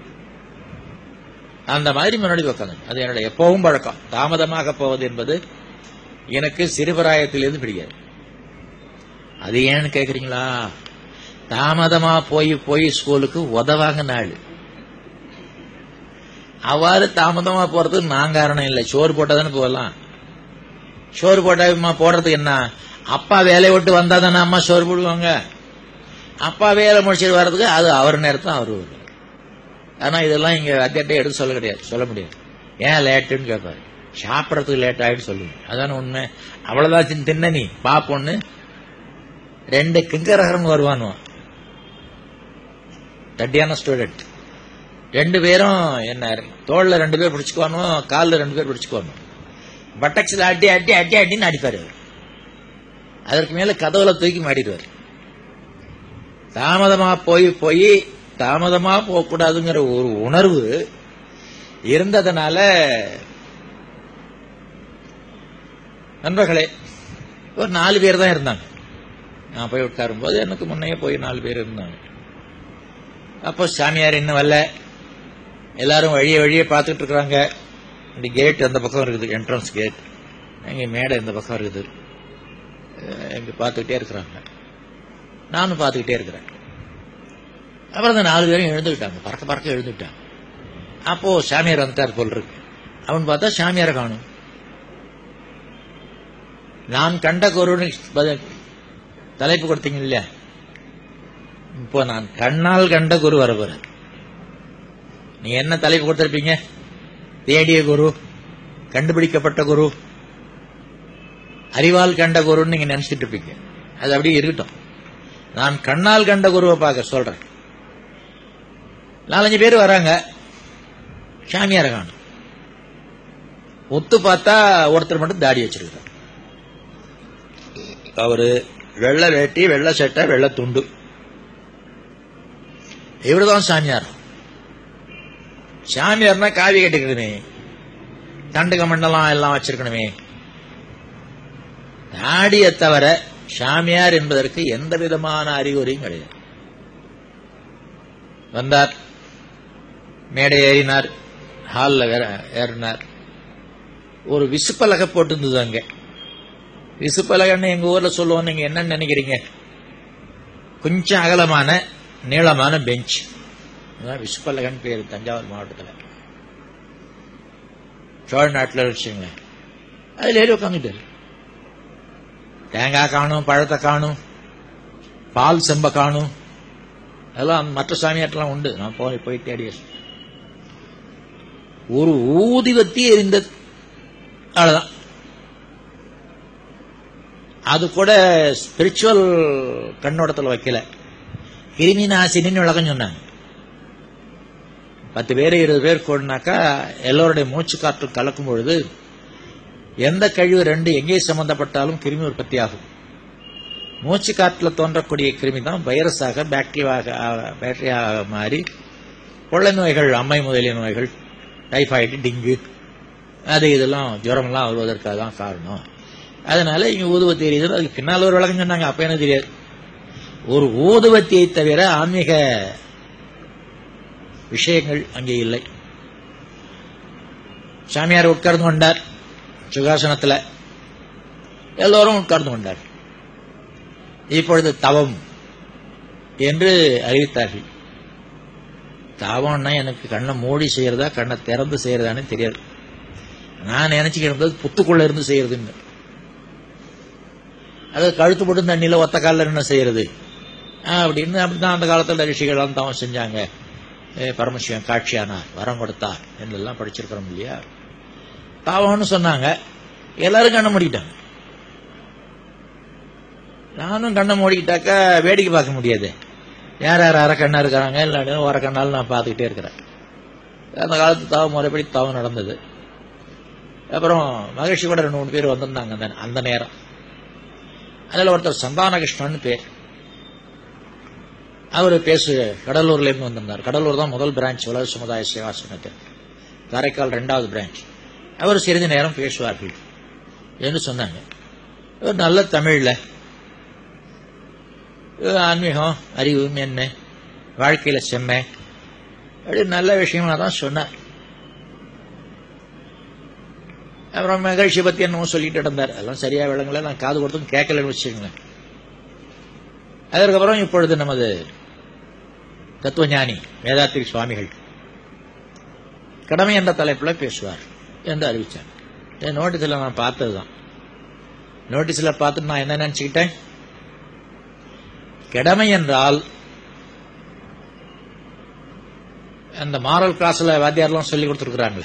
Speaker 2: அந்த மாதிரி முன்னாடி உட்காந்து அது என்னோட எப்பவும் பழக்கம் தாமதமாக போவது என்பது எனக்கு சிறுபிராயத்திலிருந்து பிடிக்காது அது ஏன்னு கேக்குறீங்களா தாமதமா போய் போய் ஸ்கூலுக்கு உதவாங்க நாள் அவ்வாறு தாமதமா போறதுக்கு நான் காரணம் இல்லை சோறு போட்டா தானே போகலாம் சோறு போட்டா போடுறதுக்கு என்ன அப்பா வேலையை விட்டு வந்தா தானே அம்மா சோறு போடுவாங்க அப்பா வேலை முடிச்சிட்டு வர்றதுக்கு அது அவர் நேரத்தில் அவர் வருவார் ஆனா இதெல்லாம் இங்க அத்தியாட்டை எடுத்து சொல்ல கிடையாது சொல்ல முடியாது ஏன் லேட்டுன்னு கேட்பாரு சாப்பிடறதுக்கு லேட் ஆயிட்டு சொல்லுங்க அதான உண்மை அவ்வளவுதான் தின்ன நீ பாப்பொன்னு ரெண்டு கிங்கரகரன் வருவானுவான் தட்டியான ஸ்டூடெண்ட் ரெண்டு பேரும் என்ன தோல்ல ரெண்டு பேர் பிடிச்சுக்குவானோ காலில் ரெண்டு பேர் பிடிச்சுக்குவானோ பட்டக்ஸில் அடி அடி அடி அடின்னு அடிப்பாரு அவர் அதற்கு மேல கதவுல தூக்கி மாட்டிடுவார் தாமதமா போய் போய் தாமதமா போகக்கூடாதுங்கிற ஒரு உணர்வு இருந்ததுனால நண்பர்களே ஒரு நாலு பேர் தான் இருந்தாங்க நான் போய் உட்காரும்போது எனக்கு முன்னையே போய் நாலு பேர் இருந்தாங்க அப்போ சாமியார் இன்னும் வரல எல்லாரும் வழிய வழியே பார்த்துட்டு இருக்கிறாங்க இந்த கேட் அந்த பக்கம் இருக்குது என்ட்ரன்ஸ் கேட் எங்க மேடை இந்த பக்கம் இருக்குது அஹ் இங்க பார்த்துக்கிட்டே இருக்கிறாங்க நானும் பார்த்துக்கிட்டே இருக்கிறேன் அப்புறம் அந்த நாலு பேரும் எழுந்துக்கிட்டாங்க பறக்க பறக்க எழுந்துக்கிட்டாங்க அப்போ சாமியார் வந்துட்டார் போல் இருக்கு அவன் பார்த்தா சாமியாரை காணும் நான் கண்ட குருன்னு பதில் தலைப்பு கொடுத்தீங்க இல்லையா இப்போ நான் கண்ணால் கண்ட குரு வர போறேன் நீ என்ன தலைப்பு கொடுத்திருப்பீங்க தேடிய குரு கண்டுபிடிக்கப்பட்ட குரு அறிவால் கண்ட குருன்னு நீங்க நினைச்சிட்டு இருப்பீங்க அது அப்படியே இருக்கட்டும் நான் கண்ணால் கண்ட குருவை பார்க்க சொல்றேன் நாலஞ்சு பேர் வராங்க சாமியார காணும் ஒத்து பார்த்தா ஒருத்தர் மட்டும் தாடி வச்சிருக்கிறார் அவரு வெள்ளை வேட்டி வெள்ளை சட்டை வெள்ளை துண்டு இவருதான் சாமியார் சாமியார்னா காவி கட்டிக்கணுமே தண்டுக மண்டலம் எல்லாம் வச்சிருக்கணுமே தாடியை தவிர சாமியார் என்பதற்கு எந்த விதமான அறிகுறியும் கிடையாது வந்தார் மேடை ஏறினார் ஹாலில் ஏறினார் ஒரு விசுப்பலகை போட்டிருந்தது அங்க விசுப்பலகன்னு எங்க ஊர்ல சொல்லுவோம் நீங்க என்னன்னு நினைக்கிறீங்க கொஞ்சம் அகலமான நீளமான பெஞ்ச் விசுப்பலகன் பேர் தஞ்சாவூர் மாவட்டத்தில் சோழ நாட்டில் வச்சுங்களேன் அதில் ஏறி உட்காந்துட்டாரு தேங்காய் காணும் பழத்தை காணும் பால் செம்ப காணும் அதெல்லாம் மற்ற சாமியாட்டெல்லாம் உண்டு நான் போய் போய் தேடி ஒரு ஊதிவத்தி எரிந்தது அவ்வளவுதான் அது கூட ஸ்பிரிச்சுவல் கண்ணோட்டத்தில் வைக்கல கிருமி நாசினின்னு விளக்கம் சொன்னாங்க பத்து பேர் இருபது பேர் கூடனாக்கா எல்லோருடைய மூச்சு காற்று கலக்கும் பொழுது எந்த கழிவு ரெண்டு எங்கே சம்பந்தப்பட்டாலும் கிருமி உற்பத்தி ஆகும் மூச்சு காற்றில் தோன்றக்கூடிய கிருமி தான் வைரஸாக பாக்டீரியாவாக பாக்டீரியாவாக மாறி கொள்ளை நோய்கள் அம்மை முதலிய நோய்கள் டைஃபாய்டு டிங்கு அது இதெல்லாம் ஜுரமெல்லாம் வருவதற்காக தான் காரணம் அதனால இங்க ஊதுவத்தி எரியுது அதுக்கு பின்னால் ஒரு விளக்கம் சொன்னாங்க அப்ப எனக்கு தெரியாது ஒரு ஊதுவத்தியை தவிர ஆன்மீக விஷயங்கள் அங்கே இல்லை சாமியார் உட்கார்ந்து கொண்டார் சுகாசனத்தில் எல்லோரும் உட்கார்ந்து கொண்டார் இப்பொழுது தவம் என்று அறிவித்தார்கள் தவம்னா எனக்கு கண்ணை மூடி செய்யறதா கண்ணை திறந்து செய்யறதான்னு தெரியாது நான் நினைச்சுக்கிட்டு புத்துக்குள்ள இருந்து செய்யறதுன்னு அது கழுத்து போட்டு தண்ணியில ஒத்த காலில் என்ன செய்யறது அப்படின்னு அப்படிதான் அந்த காலத்தில் ரிஷிகள்லாம் தவம் செஞ்சாங்க பரமசிவன் காட்சியானார் வரம் கொடுத்தார் என்றெல்லாம் படிச்சிருக்கிறோம் இல்லையா தாவம்னு சொன்னாங்க எல்லாரும் கண்ணை மூடிட்டாங்க நானும் கண்ணை மூடிக்கிட்டாக்கா வேடிக்கை பார்க்க முடியாது யார் யார் அரை கண்ணா இருக்கிறாங்க இல்லாட்டி வர கண்ணாலும் நான் பார்த்துக்கிட்டே இருக்கிறேன் அந்த காலத்து தாவ முறைப்படி தாவம் நடந்தது அப்புறம் மகிழ்ச்சி கூட ரெண்டு மூணு பேர் வந்திருந்தாங்க அந்த அந்த நேரம் அதில் ஒருத்தர் சந்தானகிருஷ்ணன் பேர் அவர் பேசு கடலூர்ல இருந்து வந்திருந்தார் கடலூர் தான் முதல் பிரான்ச் உலக சமுதாய சேவா சங்கத்தில் காரைக்கால் ரெண்டாவது பிரான்ச் அவர் சிறிது நேரம் பேசுவார்கள் என்று சொன்னாங்க ஒரு நல்ல தமிழ்ல ஆன்மீகம் அறிவு என்ன வாழ்க்கையில செம்மை அப்படி நல்ல விஷயமா தான் சொன்னார் அப்புறம் மகிழ்ச்சி பத்தி என்னமோ சொல்லிட்டு இருந்தார் அதெல்லாம் சரியா விளங்கல நான் காது கொடுத்தும் கேட்கலன்னு வச்சுக்கோங்களேன் அதற்கப்புறம் இப்பொழுது நமது தத்துவஞானி வேதாத்திரி சுவாமிகள் கடமை என்ற தலைப்பில் பேசுவார் என்று அறிவிச்சார் என் நோட்டீஸில் நான் பார்த்ததுதான் நோட்டீஸில் பார்த்துட்டு நான் என்ன நினச்சிக்கிட்டேன் கடமை என்றால் அந்த மாரல் கிளாஸில் வாத்தியாரெல்லாம் சொல்லி கொடுத்துருக்குறாங்களே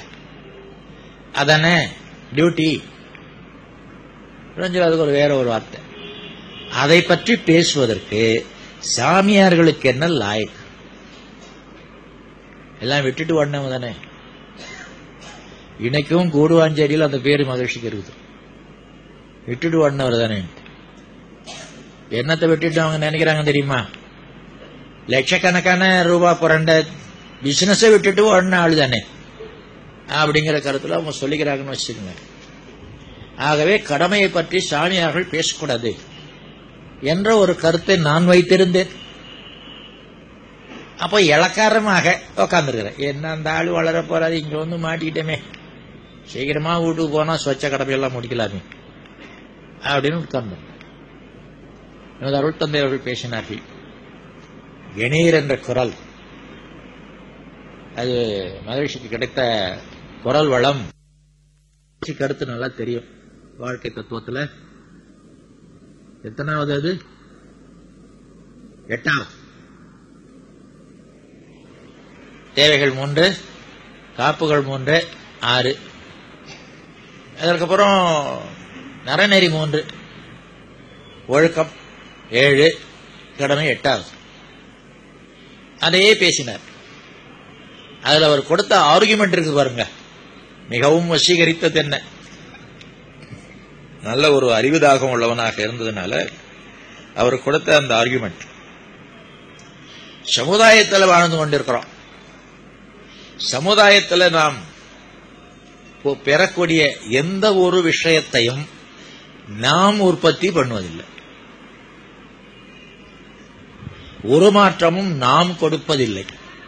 Speaker 2: அதானே டியூட்டி புரிஞ்சு அதுக்கு ஒரு வேற ஒரு வார்த்தை அதை பற்றி பேசுவதற்கு சாமியார்களுக்கு என்ன லாயக் எல்லாம் விட்டுட்டு ஓடினவங்க தானே இன்னைக்கும் கூடுவாஞ்சேரியில் அந்த பேரு மகிழ்ச்சிக்கு இருக்குது விட்டுட்டு ஓடினவர் தானே என்னத்தை விட்டுட்டு அவங்க நினைக்கிறாங்க தெரியுமா லட்சக்கணக்கான ரூபா புரண்ட பிசினஸை விட்டுட்டு ஓடின ஆள் தானே அப்படிங்கிற கருத்துல அவங்க சொல்லிக்கிறாங்கன்னு வச்சுக்கோங்க ஆகவே கடமையை பற்றி சாமியார்கள் பேசக்கூடாது என்ற ஒரு கருத்தை நான் வைத்திருந்தேன் அப்போ இலக்காரமாக உக்காந்துருக்கிறேன் என்ன அந்த ஆள் வளர போறாரு இங்க வந்து மாட்டிக்கிட்டோமே சீக்கிரமா வீட்டுக்கு போனா சொச்ச கடமையெல்லாம் முடிக்கலாமே அப்படின்னு உட்கார்ந்தோம் எனது அருள் தந்தை அவர்கள் பேசினார்கள் கணீர் என்ற குரல் அது மகிழ்ச்சிக்கு கிடைத்த குரல் வளம் கருத்து நல்லா தெரியும் வாழ்க்கை தத்துவத்துல எத்தனாவது அது எட்டாவது தேவைகள் மூன்று காப்புகள் மூன்று ஆறு அதற்கப்புறம் நரநெறி மூன்று ஒழுக்கம் ஏழு கடமை எட்டாவது அதையே பேசினார் அதுல அவர் கொடுத்த ஆர்குமெண்ட் இருக்கு பாருங்க மிகவும் வசீகரித்தது என்ன நல்ல ஒரு அறிவுதாகம் உள்ளவனாக இருந்ததுனால அவர் கொடுத்த அந்த ஆர்குமெண்ட் சமுதாயத்தில் வாழ்ந்து கொண்டிருக்கிறோம் சமுதாயத்தில் நாம் இப்போ பெறக்கூடிய எந்த ஒரு விஷயத்தையும் நாம் உற்பத்தி பண்ணுவதில்லை ஒரு மாற்றமும் நாம் கொடுப்பதில்லை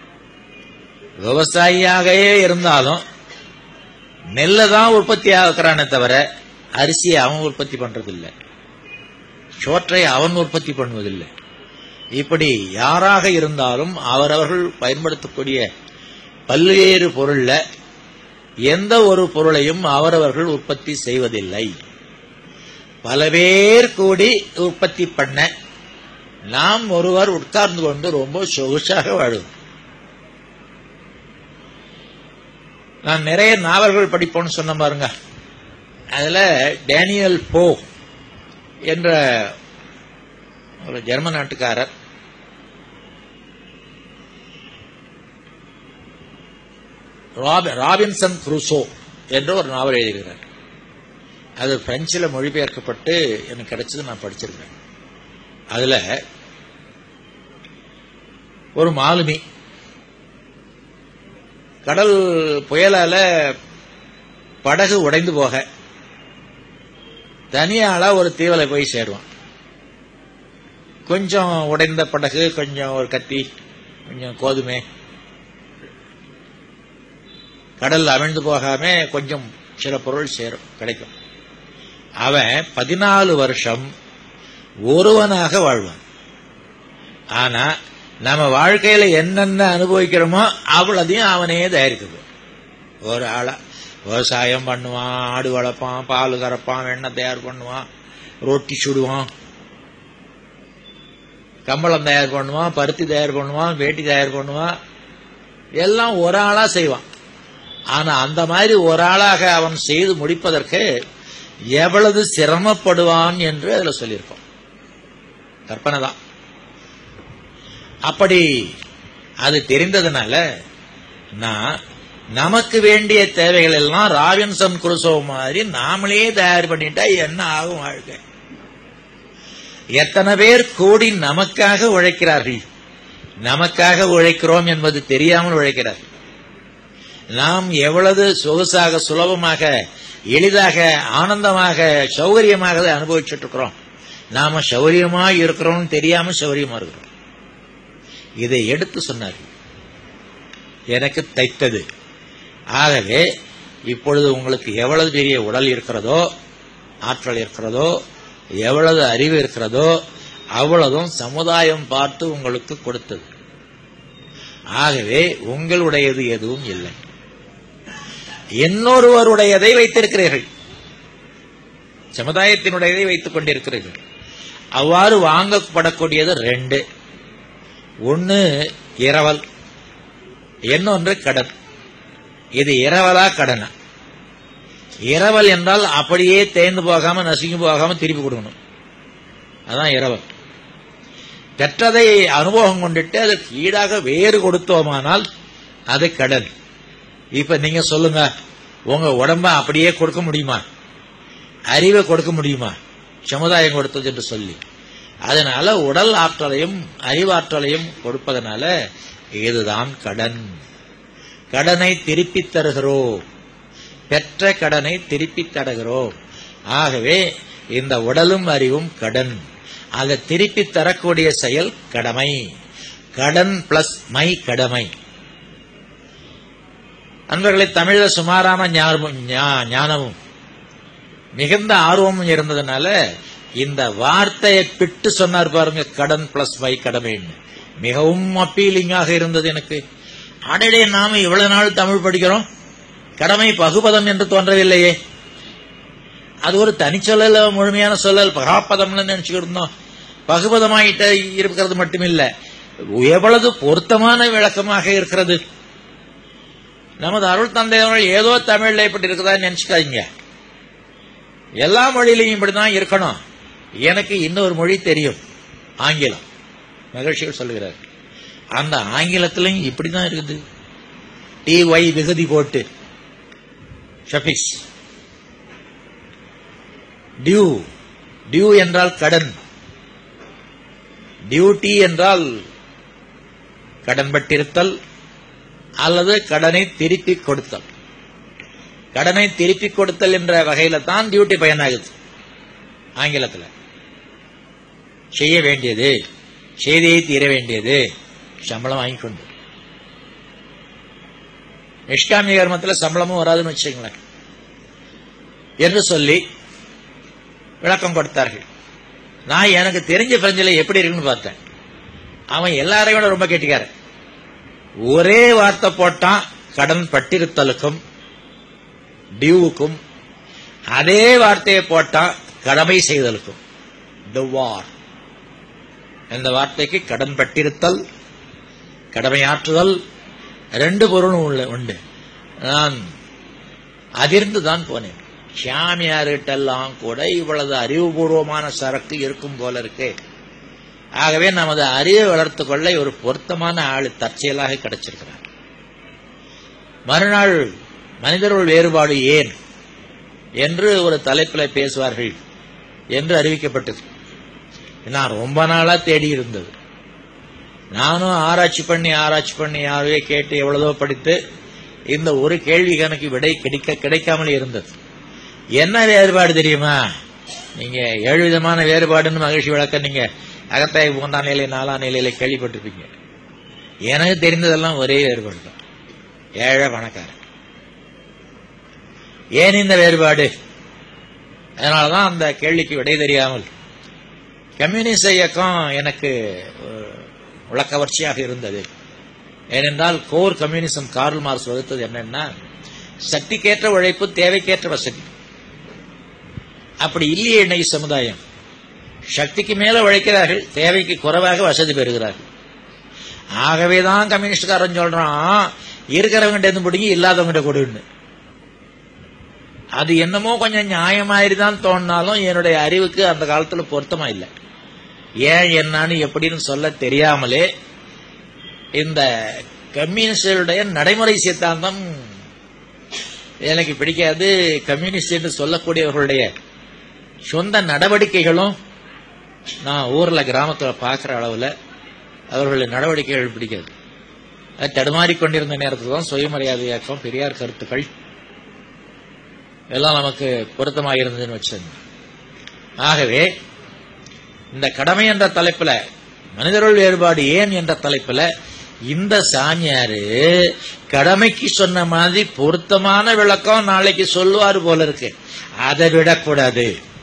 Speaker 2: விவசாயியாகவே இருந்தாலும் நெல்லை தான் உற்பத்தி ஆகிறானே தவிர அரிசியை அவன் உற்பத்தி பண்றதில்லை சோற்றை அவன் உற்பத்தி பண்ணுவதில்லை இப்படி யாராக இருந்தாலும் அவரவர்கள் பயன்படுத்தக்கூடிய பல்வேறு பொருள்ல எந்த ஒரு பொருளையும் அவரவர்கள் உற்பத்தி செய்வதில்லை பல பேர் கூடி உற்பத்தி பண்ண நாம் ஒருவர் உட்கார்ந்து கொண்டு ரொம்ப சொகுசாக வாழுவோம் நான் நிறைய நாவல்கள் படிப்போம்னு சொன்ன பாருங்க அதுல டேனியல் போ என்ற ஒரு ஜெர்மன் நாட்டுக்காரர் ராபி- ராபின்சன் குருசோ என்ற ஒரு நாவல் எழுதுகிறார் அது பிரெஞ்சில் மொழிபெயர்க்கப்பட்டு எனக்கு கிடைச்சது நான் படிச்சிருக்கேன் அதுல ஒரு மாலுமி கடல் புயலால படகு உடைந்து போக தனியாளா ஒரு தீவலை போய் சேருவான் கொஞ்சம் உடைந்த படகு கொஞ்சம் ஒரு கத்தி கொஞ்சம் கோதுமை கடல் அமிழ்ந்து போகாம கொஞ்சம் சில பொருள் சேரும் கிடைக்கும் அவன் பதினாலு வருஷம் ஒருவனாக வாழ்வான் ஆனா நம்ம வாழ்க்கையில என்னென்ன அனுபவிக்கிறோமோ அவ்வளதையும் அவனே தயாரிக்கிறது ஒரு ஆளா விவசாயம் பண்ணுவான் ஆடு வளர்ப்பான் பால் கறப்பான் வெண்ணெய் தயார் பண்ணுவான் ரொட்டி சுடுவான் கம்பளம் தயார் பண்ணுவான் பருத்தி தயார் பண்ணுவான் வேட்டி தயார் பண்ணுவான் எல்லாம் ஒரு ஆளா செய்வான் ஆனா அந்த மாதிரி ஒரு ஆளாக அவன் செய்து முடிப்பதற்கு எவ்வளவு சிரமப்படுவான் என்று அதுல சொல்லியிருக்கோம் கற்பனை தான் அப்படி அது தெரிந்ததுனால நான் நமக்கு வேண்டிய தேவைகள் எல்லாம் ராபின்சன் குருசோ மாதிரி நாமளே தயார் பண்ணிட்டா என்ன ஆகும் வாழ்க்கை எத்தனை பேர் கூடி நமக்காக உழைக்கிறார்கள் நமக்காக உழைக்கிறோம் என்பது தெரியாமல் உழைக்கிறார்கள் நாம் எவ்வளவு சொகுசாக சுலபமாக எளிதாக ஆனந்தமாக சௌகரியமாக அதை அனுபவிச்சுட்டு இருக்கிறோம் நாம சௌகரியமா இருக்கிறோம் தெரியாம சௌகரியமா இருக்கிறோம் இதை எடுத்து சொன்னார் எனக்கு தைத்தது ஆகவே இப்பொழுது உங்களுக்கு எவ்வளவு பெரிய உடல் இருக்கிறதோ ஆற்றல் இருக்கிறதோ எவ்வளவு அறிவு இருக்கிறதோ அவ்வளவும் சமுதாயம் பார்த்து உங்களுக்கு கொடுத்தது ஆகவே உங்களுடையது எதுவும் இல்லை இன்னொருவருடையதை வைத்திருக்கிறீர்கள் சமுதாயத்தினுடையதை வைத்துக் கொண்டிருக்கிறீர்கள் அவ்வாறு வாங்கப்படக்கூடியது ரெண்டு ஒன்னு இரவல் இன்னொன்று கடன் இது இரவலா கடனா இரவல் என்றால் அப்படியே தேய்ந்து போகாம நசுங்கி போகாம திருப்பி கொடுக்கணும் அதான் இரவல் பெற்றதை அனுபவம் கொண்டுட்டு அதற்கு ஈடாக வேறு கொடுத்தோமானால் அது கடன் இப்ப நீங்க சொல்லுங்க உங்க உடம்ப அப்படியே கொடுக்க முடியுமா அறிவை கொடுக்க முடியுமா சமுதாயம் கொடுத்தது என்று சொல்லி அதனால உடல் ஆற்றலையும் அறிவாற்றலையும் கொடுப்பதனால இதுதான் கடன் கடனை திருப்பித் தருகிறோம் பெற்ற கடனை திருப்பித் தருகிறோம் ஆகவே இந்த உடலும் அறிவும் கடன் அதை திருப்பி தரக்கூடிய செயல் கடமை கடன் பிளஸ் மை கடமை அன்பர்களை தமிழ்ல சுமாரான ஞானமும் ஞா- ஞானமும் மிகுந்த ஆர்வமும் இருந்ததுனால இந்த வார்த்தையை பிட்டு சொன்னார் பாருங்க கடன் பிளஸ் மை கடமைன்னு மிகவும் அப்பீலிங்காக இருந்தது எனக்கு அடடே நாம இவ்வளவு நாள் தமிழ் படிக்கிறோம் கடமை பகுபதம் என்று தோன்றவில்லையே அது ஒரு தனிச்சொல்லல முழுமையான சொல்லல் பகாப்பதம்னு நினைச்சுக்கிட்டு இருந்தோம் பகுபதமாயிட்ட இருக்கிறது மட்டுமில்ல எவ்வளவு பொருத்தமான விளக்கமாக இருக்கிறது நமது அருள் தந்தை அவர்கள் ஏதோ தமிழ்ல இப்படி இருக்குதான்னு நினைச்சுக்காதீங்க எல்லா மொழியிலையும் இப்படிதான் இருக்கணும் எனக்கு இன்னொரு மொழி தெரியும் ஆங்கிலம் மகிழ்ச்சிகள் சொல்லுகிறார் அந்த ஆங்கிலத்திலையும் இப்படிதான் இருக்குது டி ஒய் விகுதி போட்டு ஷபிக்ஸ் டியூ டியூ என்றால் கடன் டியூட்டி என்றால் கடன்பட்டிருத்தல் அல்லது கடனை திருப்பி கொடுத்தல் கடனை திருப்பி கொடுத்தல் என்ற வகையில தான் டியூட்டி பயனாகுது ஆங்கிலத்தில் செய்ய வேண்டியது செய்தியை தீர வேண்டியது சம்பளம் வாங்கி கொண்டு நிஷ்காமிய கர்மத்தில் சம்பளமும் வராதுன்னு வச்சுங்களேன் என்று சொல்லி விளக்கம் கொடுத்தார்கள் நான் எனக்கு தெரிஞ்ச பிரெஞ்சில் எப்படி இருக்குன்னு பார்த்தேன் அவன் எல்லாரையும் விட ரொம்ப கெட்டிக்காரன் ஒரே வார்த்தை போட்டான் கடன் பட்டிருத்தலுக்கும் டியூவுக்கும் அதே வார்த்தையை போட்டான் கடமை செய்தலுக்கும் வார் இந்த வார்த்தைக்கு கடன் பட்டிருத்தல் கடமையாற்றுதல் ரெண்டு பொருளும் உள்ள உண்டு நான் அதிர்ந்து தான் போனேன் சாமியார்கிட்டெல்லாம் கூட இவ்வளவு அறிவுபூர்வமான சரக்கு இருக்கும் போல இருக்கு ஆகவே நமது அறிவை வளர்த்துக் கொள்ள ஒரு பொருத்தமான ஆள் தற்செயலாக கிடைச்சிருக்கிறார் மறுநாள் மனிதர்கள் வேறுபாடு ஏன் என்று ஒரு தலைப்பில் பேசுவார்கள் என்று அறிவிக்கப்பட்டது நான் ரொம்ப நாளா தேடி இருந்தது நானும் ஆராய்ச்சி பண்ணி ஆராய்ச்சி பண்ணி யாரையோ கேட்டு எவ்வளவோ படித்து இந்த ஒரு கேள்விக்கு எனக்கு விடை கிடைக்க கிடைக்காமல் இருந்தது என்ன வேறுபாடு தெரியுமா நீங்க ஏழு விதமான வேறுபாடுன்னு மகிழ்ச்சி விளக்க நீங்க அகத்தாய் மூன்றாம் நிலை நாலாம் நிலையில கேள்விப்பட்டிருப்பீங்க எனக்கு தெரிந்ததெல்லாம் ஒரே வேறுபாடு தான் ஏழை பணக்காரன் ஏன் இந்த வேறுபாடு அதனாலதான் அந்த கேள்விக்கு விடை தெரியாமல் கம்யூனிஸ்ட் இயக்கம் எனக்கு அஹ், உலக்கவர்ச்சியாக இருந்தது ஏனென்றால் கோர் கம்யூனிசம் கார்ல் மார்க்ஸ் வகுத்தது என்னன்னா சக்திக்கேற்ற உழைப்பு தேவைக்கேற்ற வசதி அப்படி இல்லையே இன்னைக்கு சமுதாயம் சக்திக்கு மேல உழைக்கிறார்கள் தேவைக்கு குறைவாக வசதி பெறுகிறார்கள் ஆகவேதான் கம்யூனிஸ்ட்காரன் சொல்றான் இருக்கிறவங்கிட்ட இருந்து பிடிங்கி இல்லாதவங்கிட்ட கொடுன்னு அது என்னமோ கொஞ்சம் நியாயமாயிரு தான் தோணினாலும் என்னுடைய அறிவுக்கு அந்த காலத்துல பொருத்தமா இல்லை ஏன் என்னன்னு எப்படின்னு சொல்ல தெரியாமலே இந்த கம்யூனிஸ்டுடைய நடைமுறை சித்தாந்தம் எனக்கு பிடிக்காது கம்யூனிஸ்ட் என்று சொல்லக்கூடியவர்களுடைய சொந்த நடவடிக்கைகளும் நான் ஊர்ல கிராமத்துல பார்க்குற அளவுல அவர்களுடைய நடவடிக்கைகள் பிடிக்காது அது தடுமாறிக் கொண்டிருந்த நேரத்தில் தான் சுயமரியாதை இயக்கம் பெரியார் கருத்துக்கள் எல்லாம் நமக்கு பொருத்தமாக இருந்ததுன்னு வச்சுங்க ஆகவே இந்த கடமை என்ற தலைப்புல மனிதர்கள் வேறுபாடு ஏன் என்ற தலைப்புல இந்த சாமியாரு கடமைக்கு சொன்ன மாதிரி பொருத்தமான விளக்கம் நாளைக்கு சொல்லுவாரு போல இருக்கு அதை விடக்கூடாது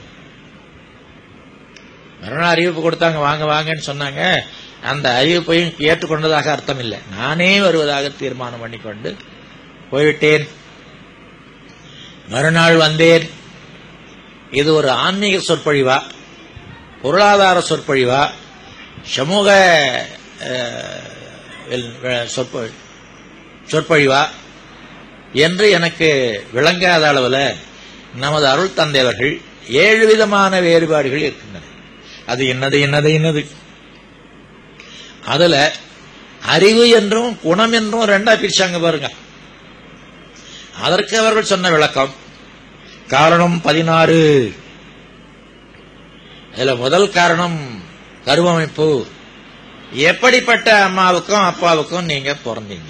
Speaker 2: மறுநாள் அறிவிப்பு கொடுத்தாங்க வாங்க வாங்கன்னு சொன்னாங்க அந்த அறிவிப்பையும் ஏற்றுக்கொண்டதாக அர்த்தம் இல்லை நானே வருவதாக தீர்மானம் பண்ணிக்கொண்டு போய்விட்டேன் மறுநாள் வந்தேன் இது ஒரு ஆன்மீக சொற்பொழிவா பொருளாதார சொற்பொழிவா சமூக அஹ், வெல்- சொற்பொழி சொற்பொழிவா என்று எனக்கு விளங்காத அளவில் நமது அருள் தந்தையவர்கள் ஏழு விதமான வேறுபாடுகள் இருக்கின்றன அது என்னது என்னது என்னது அதுல அறிவு என்றும் குணம் என்றும் ரெண்டா பிரிச்சாங்க பாருங்க அதற்கு அவர்கள் சொன்ன விளக்கம் காரணம் பதினாறு இதுல முதல் காரணம் கருவமைப்பு எப்படிப்பட்ட அம்மாவுக்கும் அப்பாவுக்கும் நீங்க பிறந்தீங்க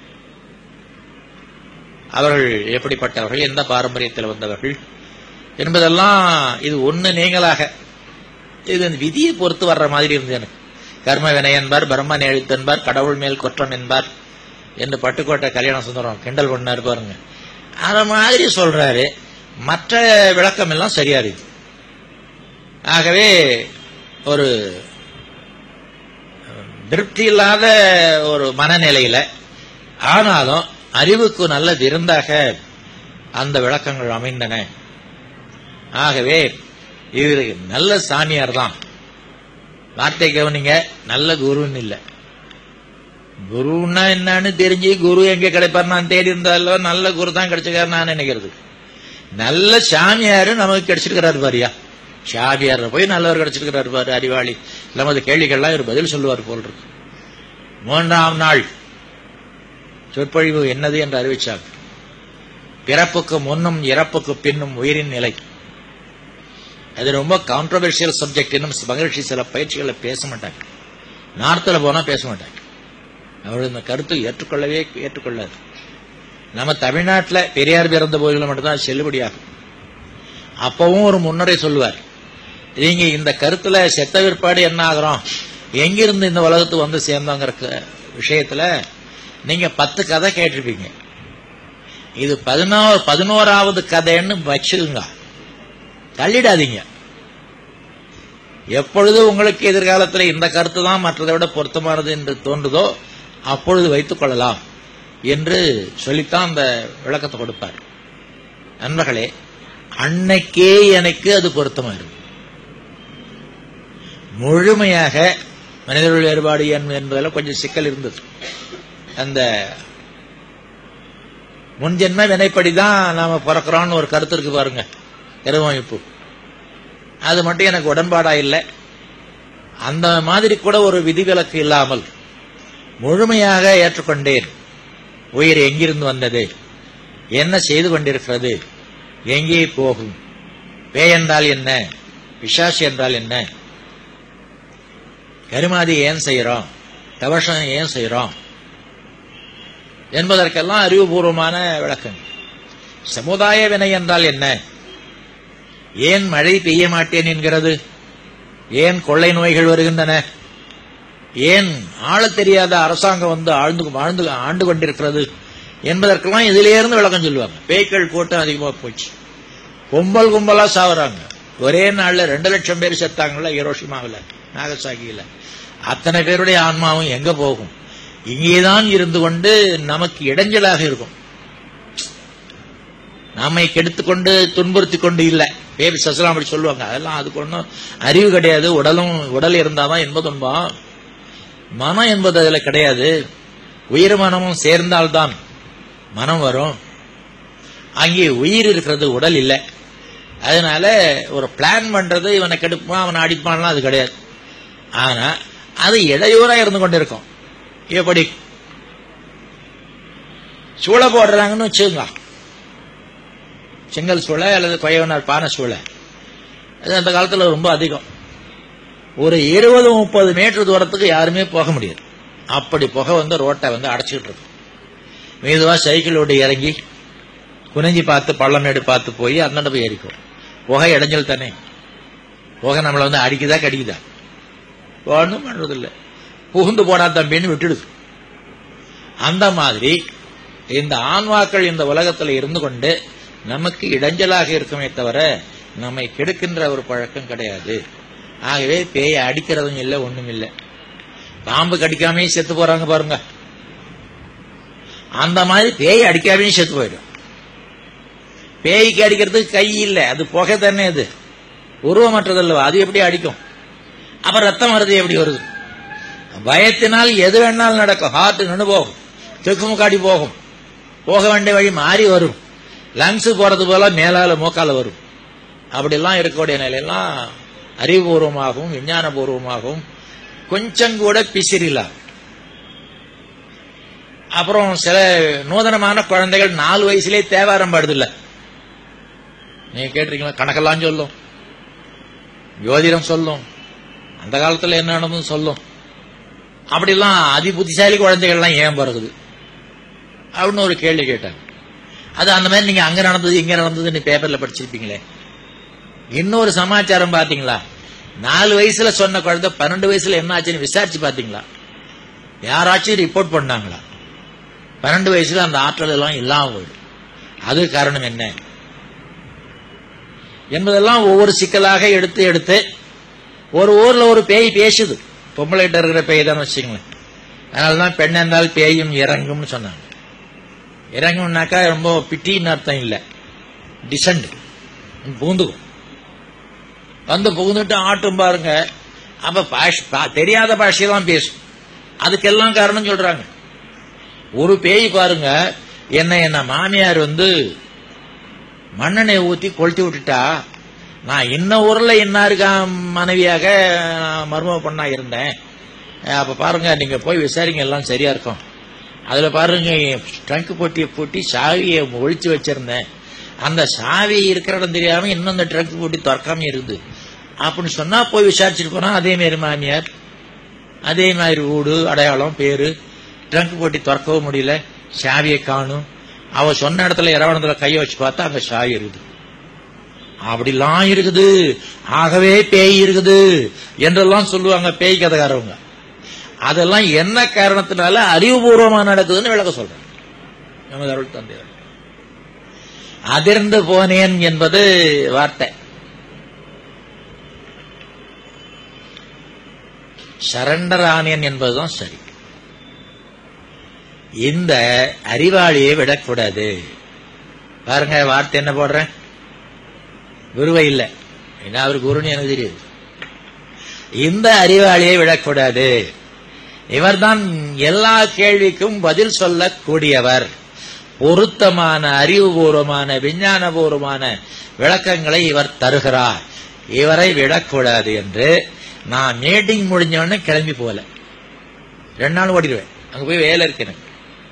Speaker 2: அவர்கள் எப்படிப்பட்டவர்கள் எந்த பாரம்பரியத்தில் வந்தவர்கள் என்பதெல்லாம் இது ஒண்ணு நீங்களாக இது அந்த விதியை பொறுத்து வர்ற மாதிரி இருந்தது எனக்கு கர்ம வினை என்பார் பிரம்மன் எழுத்தென்பார் கடவுள் மேல் குற்றம் என்பார் என்று பட்டுக்கோட்டை கல்யாண சுந்தரம் கிண்டல் பண்ணாரு பாருங்க அத மாதிரி சொல்றாரு மற்ற விளக்கம் எல்லாம் சரியா இருக்கு ஆகவே ஒரு திருப்தி இல்லாத ஒரு மனநிலையில ஆனாலும் அறிவுக்கு நல்ல விருந்தாக அந்த விளக்கங்கள் அமைந்தன ஆகவே இது நல்ல சாமியார் தான் வார்த்தை கவனிங்க நல்ல குருன்னு இல்லை குருன்னா என்னன்னு தெரிஞ்சு குரு எங்க கிடைப்பார் நான் தேடி இருந்தாலும் நல்ல குரு தான் கிடைச்சிருக்காரு நான் நினைக்கிறது நல்ல சாமியாரு நமக்கு கிடைச்சிருக்கிறாரு பாரியா சாமியார் போய் நல்லவர் கிடைச்சிருக்கிறாரு பாரு அறிவாளி நமது கேள்விகள்லாம் இவர் பதில் சொல்லுவார் போல் இருக்கு மூன்றாம் நாள் சொற்பொழிவு என்னது என்று அறிவிச்சார் பிறப்புக்கு முன்னும் இறப்புக்கு பின்னும் உயிரின் நிலை அது ரொம்ப கான்ட்ரவர்ஷியல் சப்ஜெக்ட் இன்னும் மகிழ்ச்சி சில பயிற்சிகளை பேச மாட்டாங்க நார்த்தில் போனா பேச மாட்டாங்க அவர் இந்த கருத்தை ஏற்றுக்கொள்ளவே ஏற்றுக்கொள்ளாது நம்ம தமிழ்நாட்டில் பெரியார் பிறந்த போதிலும் மட்டும்தான் செல்லுபடியாகும் அப்பவும் ஒரு முன்னுரை சொல்லுவார் நீங்க இந்த கருத்துல செத்த விற்பாடு என்ன ஆகிறோம் எங்கிருந்து இந்த உலகத்துக்கு வந்து சேர்ந்தோங்கிற விஷயத்துல நீங்க பத்து கதை கேட்டிருப்பீங்க இது பதினோரு பதினோராவது கதைன்னு வச்சுக்குங்க தள்ளிடாதீங்க எப்பொழுது உங்களுக்கு எதிர்காலத்தில் இந்த கருத்து தான் மற்றதை விட பொருத்தமானது என்று தோன்றுதோ அப்பொழுது வைத்துக் கொள்ளலாம் என்று சொல்லித்தான் அந்த விளக்கத்தை கொடுப்பார் நண்பர்களே அன்னைக்கே எனக்கு அது பொருத்தமா இருக்கு முழுமையாக மனிதர்கள் வேறுபாடு என்பதில் கொஞ்சம் சிக்கல் இருந்தது அந்த முன்ஜென்ம வினைப்படிதான் நாம பிறக்கிறோம்னு ஒரு கருத்து இருக்கு பாருங்க கருவமைப்பு அது மட்டும் எனக்கு உடன்பாடா இல்லை அந்த மாதிரி கூட ஒரு விதிவிலக்கு இல்லாமல் முழுமையாக ஏற்றுக்கொண்டேன் உயிர் எங்கிருந்து வந்தது என்ன செய்து கொண்டிருக்கிறது எங்கே போகும் பேய் என்றால் என்ன பிசாசு என்றால் என்ன கருமாதி ஏன் செய்யறோம் கவசம் ஏன் செய்யறோம் என்பதற்கெல்லாம் அறிவுபூர்வமான விளக்கம் சமுதாய வினை என்றால் என்ன ஏன் மழை பெய்ய மாட்டேன் என்கிறது ஏன் கொள்ளை நோய்கள் வருகின்றன ஏன் ஆளத் தெரியாத அரசாங்கம் வந்து ஆழ்ந்து வாழ்ந்து ஆண்டு கொண்டிருக்கிறது என்பதற்கெல்லாம் இதிலேருந்து விளக்கம் சொல்லுவாங்க பேய்கள் கூட்டம் அதிகமா போச்சு கும்பல் கும்பலா சாவறாங்க ஒரே நாள்ல ரெண்டு லட்சம் பேர் செத்தாங்கல்ல ஹிரோஷிமாவில் நாகசாகியில அத்தனை பேருடைய ஆன்மாவும் எங்க போகும் இங்கேதான் இருந்து கொண்டு நமக்கு இடைஞ்சலாக இருக்கும் நம்மை கெடுத்துக்கொண்டு துன்புறுத்தி கொண்டு இல்லை பேபி சசலாம் அப்படி சொல்லுவாங்க அதெல்லாம் அதுக்கு ஒன்றும் அறிவு கிடையாது உடலும் உடல் இருந்தாதான் என்பது துன்பம் மனம் என்பது அதுல கிடையாது உயிர் மனமும் சேர்ந்தால்தான் மனம் வரும் அங்கே உயிர் இருக்கிறது உடல் இல்லை அதனால ஒரு பிளான் பண்றது இவனை கெடுப்பான் அவனை அடிப்பான்லாம் அது கிடையாது ஆனா அது இடையூறா இருந்து கொண்டிருக்கும் எப்படி சூளை போடுறாங்கன்னு வச்சுங்க செங்கல் சூளை அல்லது கொயவனார் பானை சூளை அது அந்த காலத்துல ரொம்ப அதிகம் ஒரு இருபது முப்பது மீட்டர் தூரத்துக்கு யாருமே போக முடியாது அப்படி புகை வந்து ரோட்டை வந்து அடைச்சிட்டு இருக்கும் மெதுவா சைக்கிள் ஓட்டி இறங்கி குனிஞ்சி பார்த்து பள்ளமேடு பார்த்து போய் அந்தாண்ட போய் ஏறிக்கும் புகை இடைஞ்சல் தானே புகை நம்மளை வந்து அடிக்குதா கடிக்குதா ஒன்றும் பண்றதில்லை புகுந்து போனா தம்பின்னு விட்டுடுது அந்த மாதிரி இந்த ஆன்மாக்கள் இந்த உலகத்தில் இருந்து கொண்டு நமக்கு இடைஞ்சலாக இருக்குமே தவிர நம்மை கெடுக்கின்ற ஒரு பழக்கம் கிடையாது ஆகவே பேயை அடிக்கிறதும் இல்லை ஒண்ணும் இல்லை பாம்பு கடிக்காமே செத்து போறாங்க பாருங்க அந்த மாதிரி பேய் அடிக்காமே செத்து போயிடும் பேய்க்கு அடிக்கிறதுக்கு கை இல்லை அது புகை தானே அது உருவமற்றதல்ல அது எப்படி அடிக்கும் அப்ப ரத்தம் வருது எப்படி வருது பயத்தினால் எது வேணாலும் நடக்கும் ஹார்ட் நின்று போகும் திக்குமுக்காடி போகும் போக வேண்டிய வழி மாறி வரும் லங்ஸ் போறது போல மேலால மூக்கால வரும் அப்படிலாம் இருக்கக்கூடிய நிலையெல்லாம் அறிவுபூர்வமாகவும் விஞ்ஞானபூர்வமாகவும் கொஞ்சம் கூட பிசிறிலா அப்புறம் சில நூதனமான குழந்தைகள் நாலு வயசுலயே தேவாரம் பாடுதில்ல நீங்க கேட்டிருக்கீங்களா கணக்கெல்லாம் சொல்லும் ஜோதிடம் சொல்லும் அந்த காலத்துல என்ன நடந்ததுன்னு சொல்லும் அப்படிலாம் அதி புத்திசாலி குழந்தைகள்லாம் ஏன் பிறகுது அப்படின்னு ஒரு கேள்வி கேட்டாங்க அது அந்த மாதிரி நீங்க அங்க நடந்தது இங்க நடந்ததுன்னு பேப்பர்ல படிச்சிருப்பீங்களே இன்னொரு சமாச்சாரம் பாத்தீங்களா நாலு வயசுல சொன்ன குழந்தை பன்னெண்டு வயசுல என்ன ஆச்சுன்னு விசாரிச்சு பாத்தீங்களா யாராச்சும் ரிப்போர்ட் பண்ணாங்களா பன்னெண்டு வயசுல அந்த ஆற்றல் எல்லாம் இல்லாம போயிடும் அது காரணம் என்ன என்பதெல்லாம் ஒவ்வொரு சிக்கலாக எடுத்து எடுத்து ஒரு ஊர்ல ஒரு பேய் பேசுது பொம்பளைகிட்ட இருக்கிற பேய் தான் வச்சுங்களேன் அதனாலதான் பெண் என்றால் பேயும் இறங்கும்னு சொன்னாங்க இறங்கும்னாக்கா ரொம்ப பிட்டின்னு அர்த்தம் இல்லை டிசண்ட் பூந்துக்கும் வந்து புகுந்துட்டு ஆட்டும் பாருங்க அப்ப பாஷ் பா- தெரியாத பாஷையெல்லாம் பேசும் அதுக்கெல்லாம் காரணம் சொல்றாங்க ஒரு பேய் பாருங்க என்ன என்ன மாமியார் வந்து மண்ணெண்ணெய் ஊத்தி கொளுத்தி விட்டுட்டா நான் இன்ன ஊர்ல இன்னாருக்கா மனைவியாக நான் மருமக பொண்ணா இருந்தேன் அஹ் அப்ப பாருங்க நீங்க போய் விசாரிங்க எல்லாம் சரியா இருக்கும் அதுல பாருங்க ட்ரங்க் பொட்டியை பூட்டி சாவியை ஒழிச்சு வச்சிருந்தேன் அந்த சாவி இருக்கிற இடம் தெரியாம இன்னும் அந்த ட்ரங்க் பொட்டி திறக்காம இருக்குது அப்படின்னு சொன்னா போய் விசாரிச்சுட்டு போனா அதே மாதிரி மாமியார் அதே மாதிரி வீடு அடையாளம் பேரு ட்ரங்க் போட்டி திறக்கவும் முடியல சாவியை காணும் அவ சொன்ன இடத்துல இரவணத்துல கையை வச்சு பார்த்தா அங்க சாவி இருக்குது அப்படிலாம் இருக்குது ஆகவே பேய் இருக்குது என்றெல்லாம் சொல்லுவாங்க பேய் கதைக்காரவங்க அதெல்லாம் என்ன காரணத்தினால அறிவுபூர்வமா நடக்குதுன்னு விளக்க சொல்றேன் நமது அருள் தந்தை அதிர்ந்து போனேன் என்பது வார்த்தை சரண்டர் ஆனேன் என்பதுதான் சரி இந்த அறிவாளியை விடக்கூடாது பாருங்க வார்த்தை என்ன போடுறேன் குருவை இல்லை என்ன அவர் குருன்னு எனக்கு தெரியுது இந்த அறிவாளியை விடக்கூடாது இவர்தான் எல்லா கேள்விக்கும் பதில் சொல்லக்கூடியவர் பொருத்தமான அறிவுபூர்வமான விஞ்ஞானபூர்வமான விளக்கங்களை இவர் தருகிறார் இவரை விடக்கூடாது என்று நான் மீட்டிங் முடிஞ்சவொடனே கிளம்பி போகல ரெண்டு நாள் ஓடிடுவேன் அங்க போய் வேலை இருக்கு எனக்கு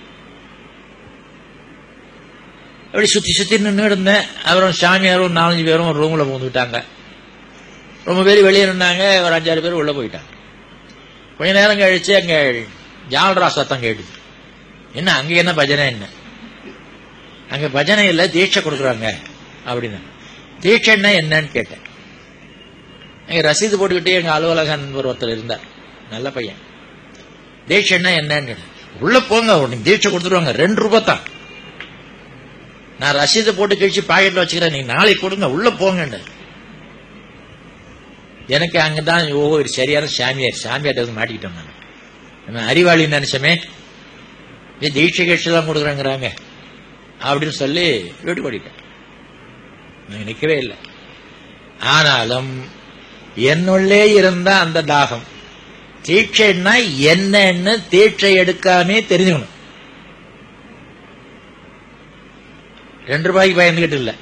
Speaker 2: அப்படி சுத்தி சுத்தி நின்று இருந்தேன் அப்புறம் சாமியாரும் நாலஞ்சு பேரும் ஒரு ரூம்ல பூந்துக்கிட்டாங்க ரொம்ப பேர் வெளியே நின்னாங்க ஒரு அஞ்சாறு பேர் உள்ள போயிட்டாங்க கொஞ்ச நேரம் கழிச்சு அங்க ஜால்ரா சத்தம் கேட்டுது என்ன அங்க என்ன பஜனை என்ன அங்க பஜனை இல்ல தீட்சை கொடுக்குறாங்க அப்படின்னு தீட்சைன்னா என்னன்னு கேட்டேன் எங்க ரசீது போட்டுக்கிட்டே எங்க அலுவலக நண்பர் ஒருத்தர் இருந்தார் நல்ல பையன் தீட்சைன்னா என்னன்னு கேட்டேன் உள்ள போங்க உனக்கு தீட்சை கொடுத்துருவாங்க ரெண்டு ரூபாய் தான் நான் ரசீதை போட்டு கழிச்சு பாக்கெட்ல வச்சுக்கிறேன் நீங்க நாளைக்கு கொடுங்க உள்ள போங்க எனக்கு அங்கதான் ஓ ஒரு சரியான சாமியார் சாமியார் வந்து மாட்டிக்கிட்டோம் நான் நம்ம அறிவாளி நினைச்சமே ஏ தீட்சை கட்சியெல்லாம் கொடுக்குறாங்கிறாங்க அப்படின்னு சொல்லி வீட்டுக்கு ஓடிட்டேன் நான் நிற்கவே இல்லை ஆனாலும் என்னுள்ளே இருந்த அந்த தாகம் தீட்சைன்னா என்னன்னு தீட்சை எடுக்காமே தெரிஞ்சுக்கணும் ரெண்டு ரூபாய்க்கு பயந்துகிட்டு இல்லை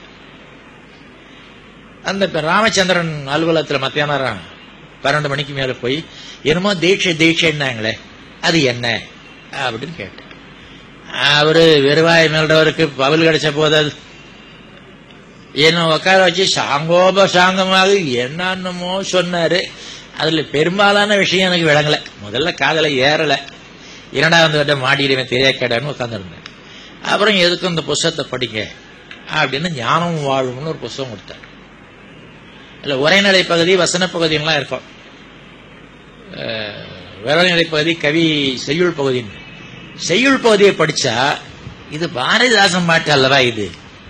Speaker 2: அந்த இப்ப ராமச்சந்திரன் அலுவலகத்தில் மத்தியானம் பன்னெண்டு மணிக்கு மேல போய் என்னமோ தீட்சை தீட்சைன்னாங்களே அது என்ன அப்படின்னு கேட்டேன் அவரு வெறுவாய் மேல்டவருக்கு பவல் கிடைச்ச போது அது என்ன உட்கார வச்சு சாங்கோப சாங்கமாக என்னென்னமோ சொன்னாரு அதுல பெரும்பாலான விஷயம் எனக்கு விளங்கல முதல்ல காதல ஏறல இரண்டாவது கிட்ட மாடியிடுவேன் தெரிய கேட்டான்னு உட்காந்துருந்தேன் அப்புறம் எதுக்கும் இந்த புஸ்தகத்தை படிங்க அப்படின்னு ஞானம் வாழும்னு ஒரு புஸ்தகம் கொடுத்தார் இல்ல உரைநடை பகுதி வசன பகுதியெல்லாம் இருக்கும் உரைநடை பகுதி கவி செய்யுள் பகுதி செய்யுள் பகுதியை படிச்சா இது பாரதிதாசன் பாட்டு அல்லவா இது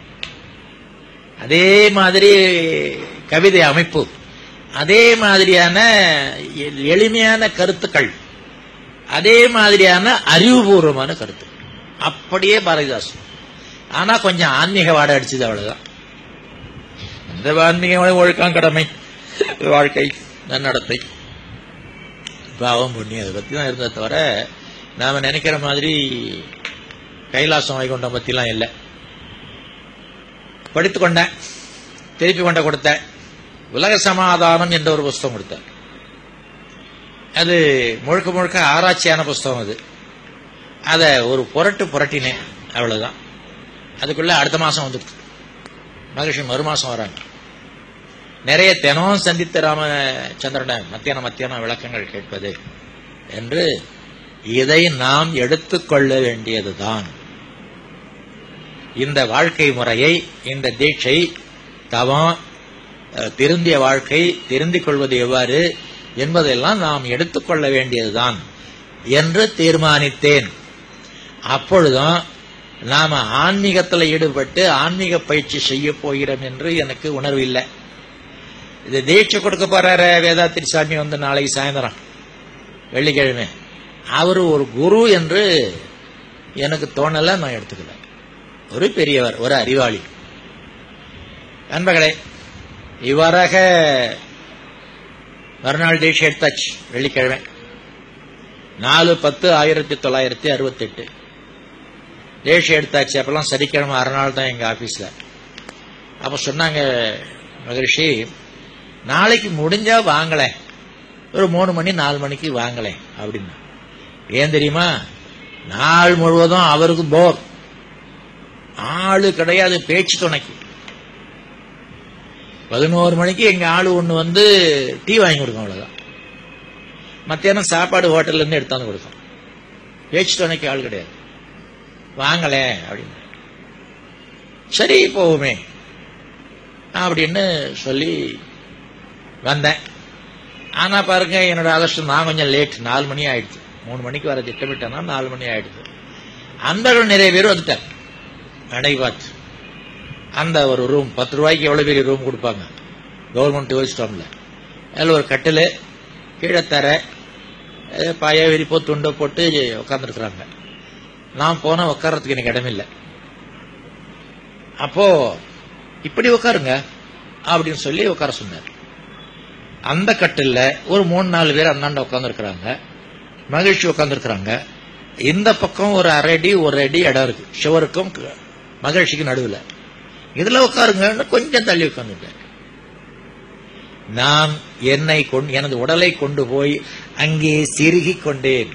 Speaker 2: அதே மாதிரி கவிதை அமைப்பு அதே மாதிரியான எளிமையான கருத்துக்கள் அதே மாதிரியான அறிவுபூர்வமான கருத்து அப்படியே பாரதிதாசன் ஆனா கொஞ்சம் ஆன்மீக வாடை அடிச்சது அவ்வளவுதான் இந்த ஆன்மீக ஒழுக்கம் கடமை வாழ்க்கை நன்னடத்தை பாவம் புண்ணியம் அதை பத்தி தான் இருந்ததை தவிர நாம நினைக்கிற மாதிரி கைலாசம் வைகுண்டம் பத்திலாம் இல்லை படித்து கொண்டேன் திருப்பி கொண்ட கொடுத்தேன் உலக சமாதானம் என்ற ஒரு புஸ்தகம் கொடுத்தார் அது முழுக்க முழுக்க ஆராய்ச்சியான புஸ்தகம் அது அதை ஒரு புரட்டு புரட்டினேன் அவ்வளவுதான் அதுக்குள்ள அடுத்த மாசம் வந்துடுது மகிழ்ச்சி மறு மாசம் வராங்க நிறைய தினம் சந்தித்த ராமச்சந்திரனை மத்தியானம் மத்தியானம் விளக்கங்கள் கேட்பது என்று இதை நாம் எடுத்துக்கொள்ள வேண்டியதுதான் இந்த வாழ்க்கை முறையை இந்த தீட்சை தவம் அஹ், திருந்திய வாழ்க்கை திருந்திக் கொள்வது எவ்வாறு என்பதெல்லாம் நாம் எடுத்துக்கொள்ள வேண்டியதுதான் என்று தீர்மானித்தேன் அப்பொழுதும் நாம ஆன்மீகத்தில் ஈடுபட்டு ஆன்மீக பயிற்சி செய்ய போகிறோம் என்று எனக்கு உணர்வு இல்லை இது தீட்சை கொடுக்க போறாரு வேதாத்திரி சாமி வந்து நாளைக்கு சாயந்தரம் வெள்ளிக்கிழமை அவர் ஒரு குரு என்று எனக்கு தோணல நான் எடுத்துக்கல ஒரு பெரியவர் ஒரு அறிவாளி நண்பர்களே இவ்வாறாக மறுநாள் தீட்சை எடுத்தாச்சு வெள்ளிக்கிழமை நாலு பத்து ஆயிரத்தி தொள்ளாயிரத்தி அறுபத்தெட்டு தீட்சை எடுத்தாச்சு அப்பெல்லாம் சனிக்கிழமை அரை தான் எங்க ஆபீஸ்ல அப்ப சொன்னாங்க மகரிஷி நாளைக்கு முடிஞ்சா வாங்களேன் ஒரு மூணு மணி நாலு மணிக்கு வாங்களேன் அப்படின்னு ஏன் தெரியுமா நாள் முழுவதும் அவருக்கு போர் ஆளு கிடையாது பேச்சு துணைக்கு பதினோரு மணிக்கு எங்க ஆளு ஒண்ணு வந்து டீ வாங்கி கொடுக்கும் அவ்வளவுதான் மத்தியானம் சாப்பாடு ஹோட்டல்ல இருந்து எடுத்தாந்து கொடுக்கும் பேச்சு துணைக்கு ஆள் கிடையாது வாங்களே அப்படின்னு சரி போவோமே அப்படின்னு சொல்லி வந்தேன் ஆனா பாருங்க என்னோட அதிர்ஷ்டம் நான் கொஞ்சம் லேட் நாலு மணி ஆயிடுச்சு மூணு மணிக்கு வர திட்டமிட்டேன்னா நாலு மணி ஆயிடுச்சு அன்பர்கள் நிறைய பேர் வந்துட்டாங்க நடை பார்த்து அந்த ஒரு ரூம் பத்து ரூபாய்க்கு எவ்வளவு பெரிய ரூம் கொடுப்பாங்க கவர்மெண்ட் யோசிச்சிட்டோம்ல அதில் ஒரு கட்டில் கீழே தர அஹ் பாய விரிப்போ துண்டோ போட்டு உட்காந்துருக்குறாங்க நான் போனா உட்கார்றதுக்கு எனக்கு இடமில்லை அப்போ இப்படி உட்காருங்க அப்படின்னு சொல்லி உட்கார சொன்னார் அந்த கட்டில்ல ஒரு மூணு நாலு பேர் அந்தாண்ட உட்காந்துருக்குறாங்க மகிழ்ச்சி உட்காந்துருக்குறாங்க இந்த பக்கம் ஒரு அரை அடி ஒரு அடி இடம் இருக்கு சிவருக்கும் க- மகிழ்ச்சிக்கு நடுவுல இதுல உட்காருங்கன்னு கொஞ்சம் தள்ளி உட்காந்துருக்கேன் நான் என்னை கொண்டு எனது உடலை கொண்டு போய் அங்கே சிறுகி கொண்டேன்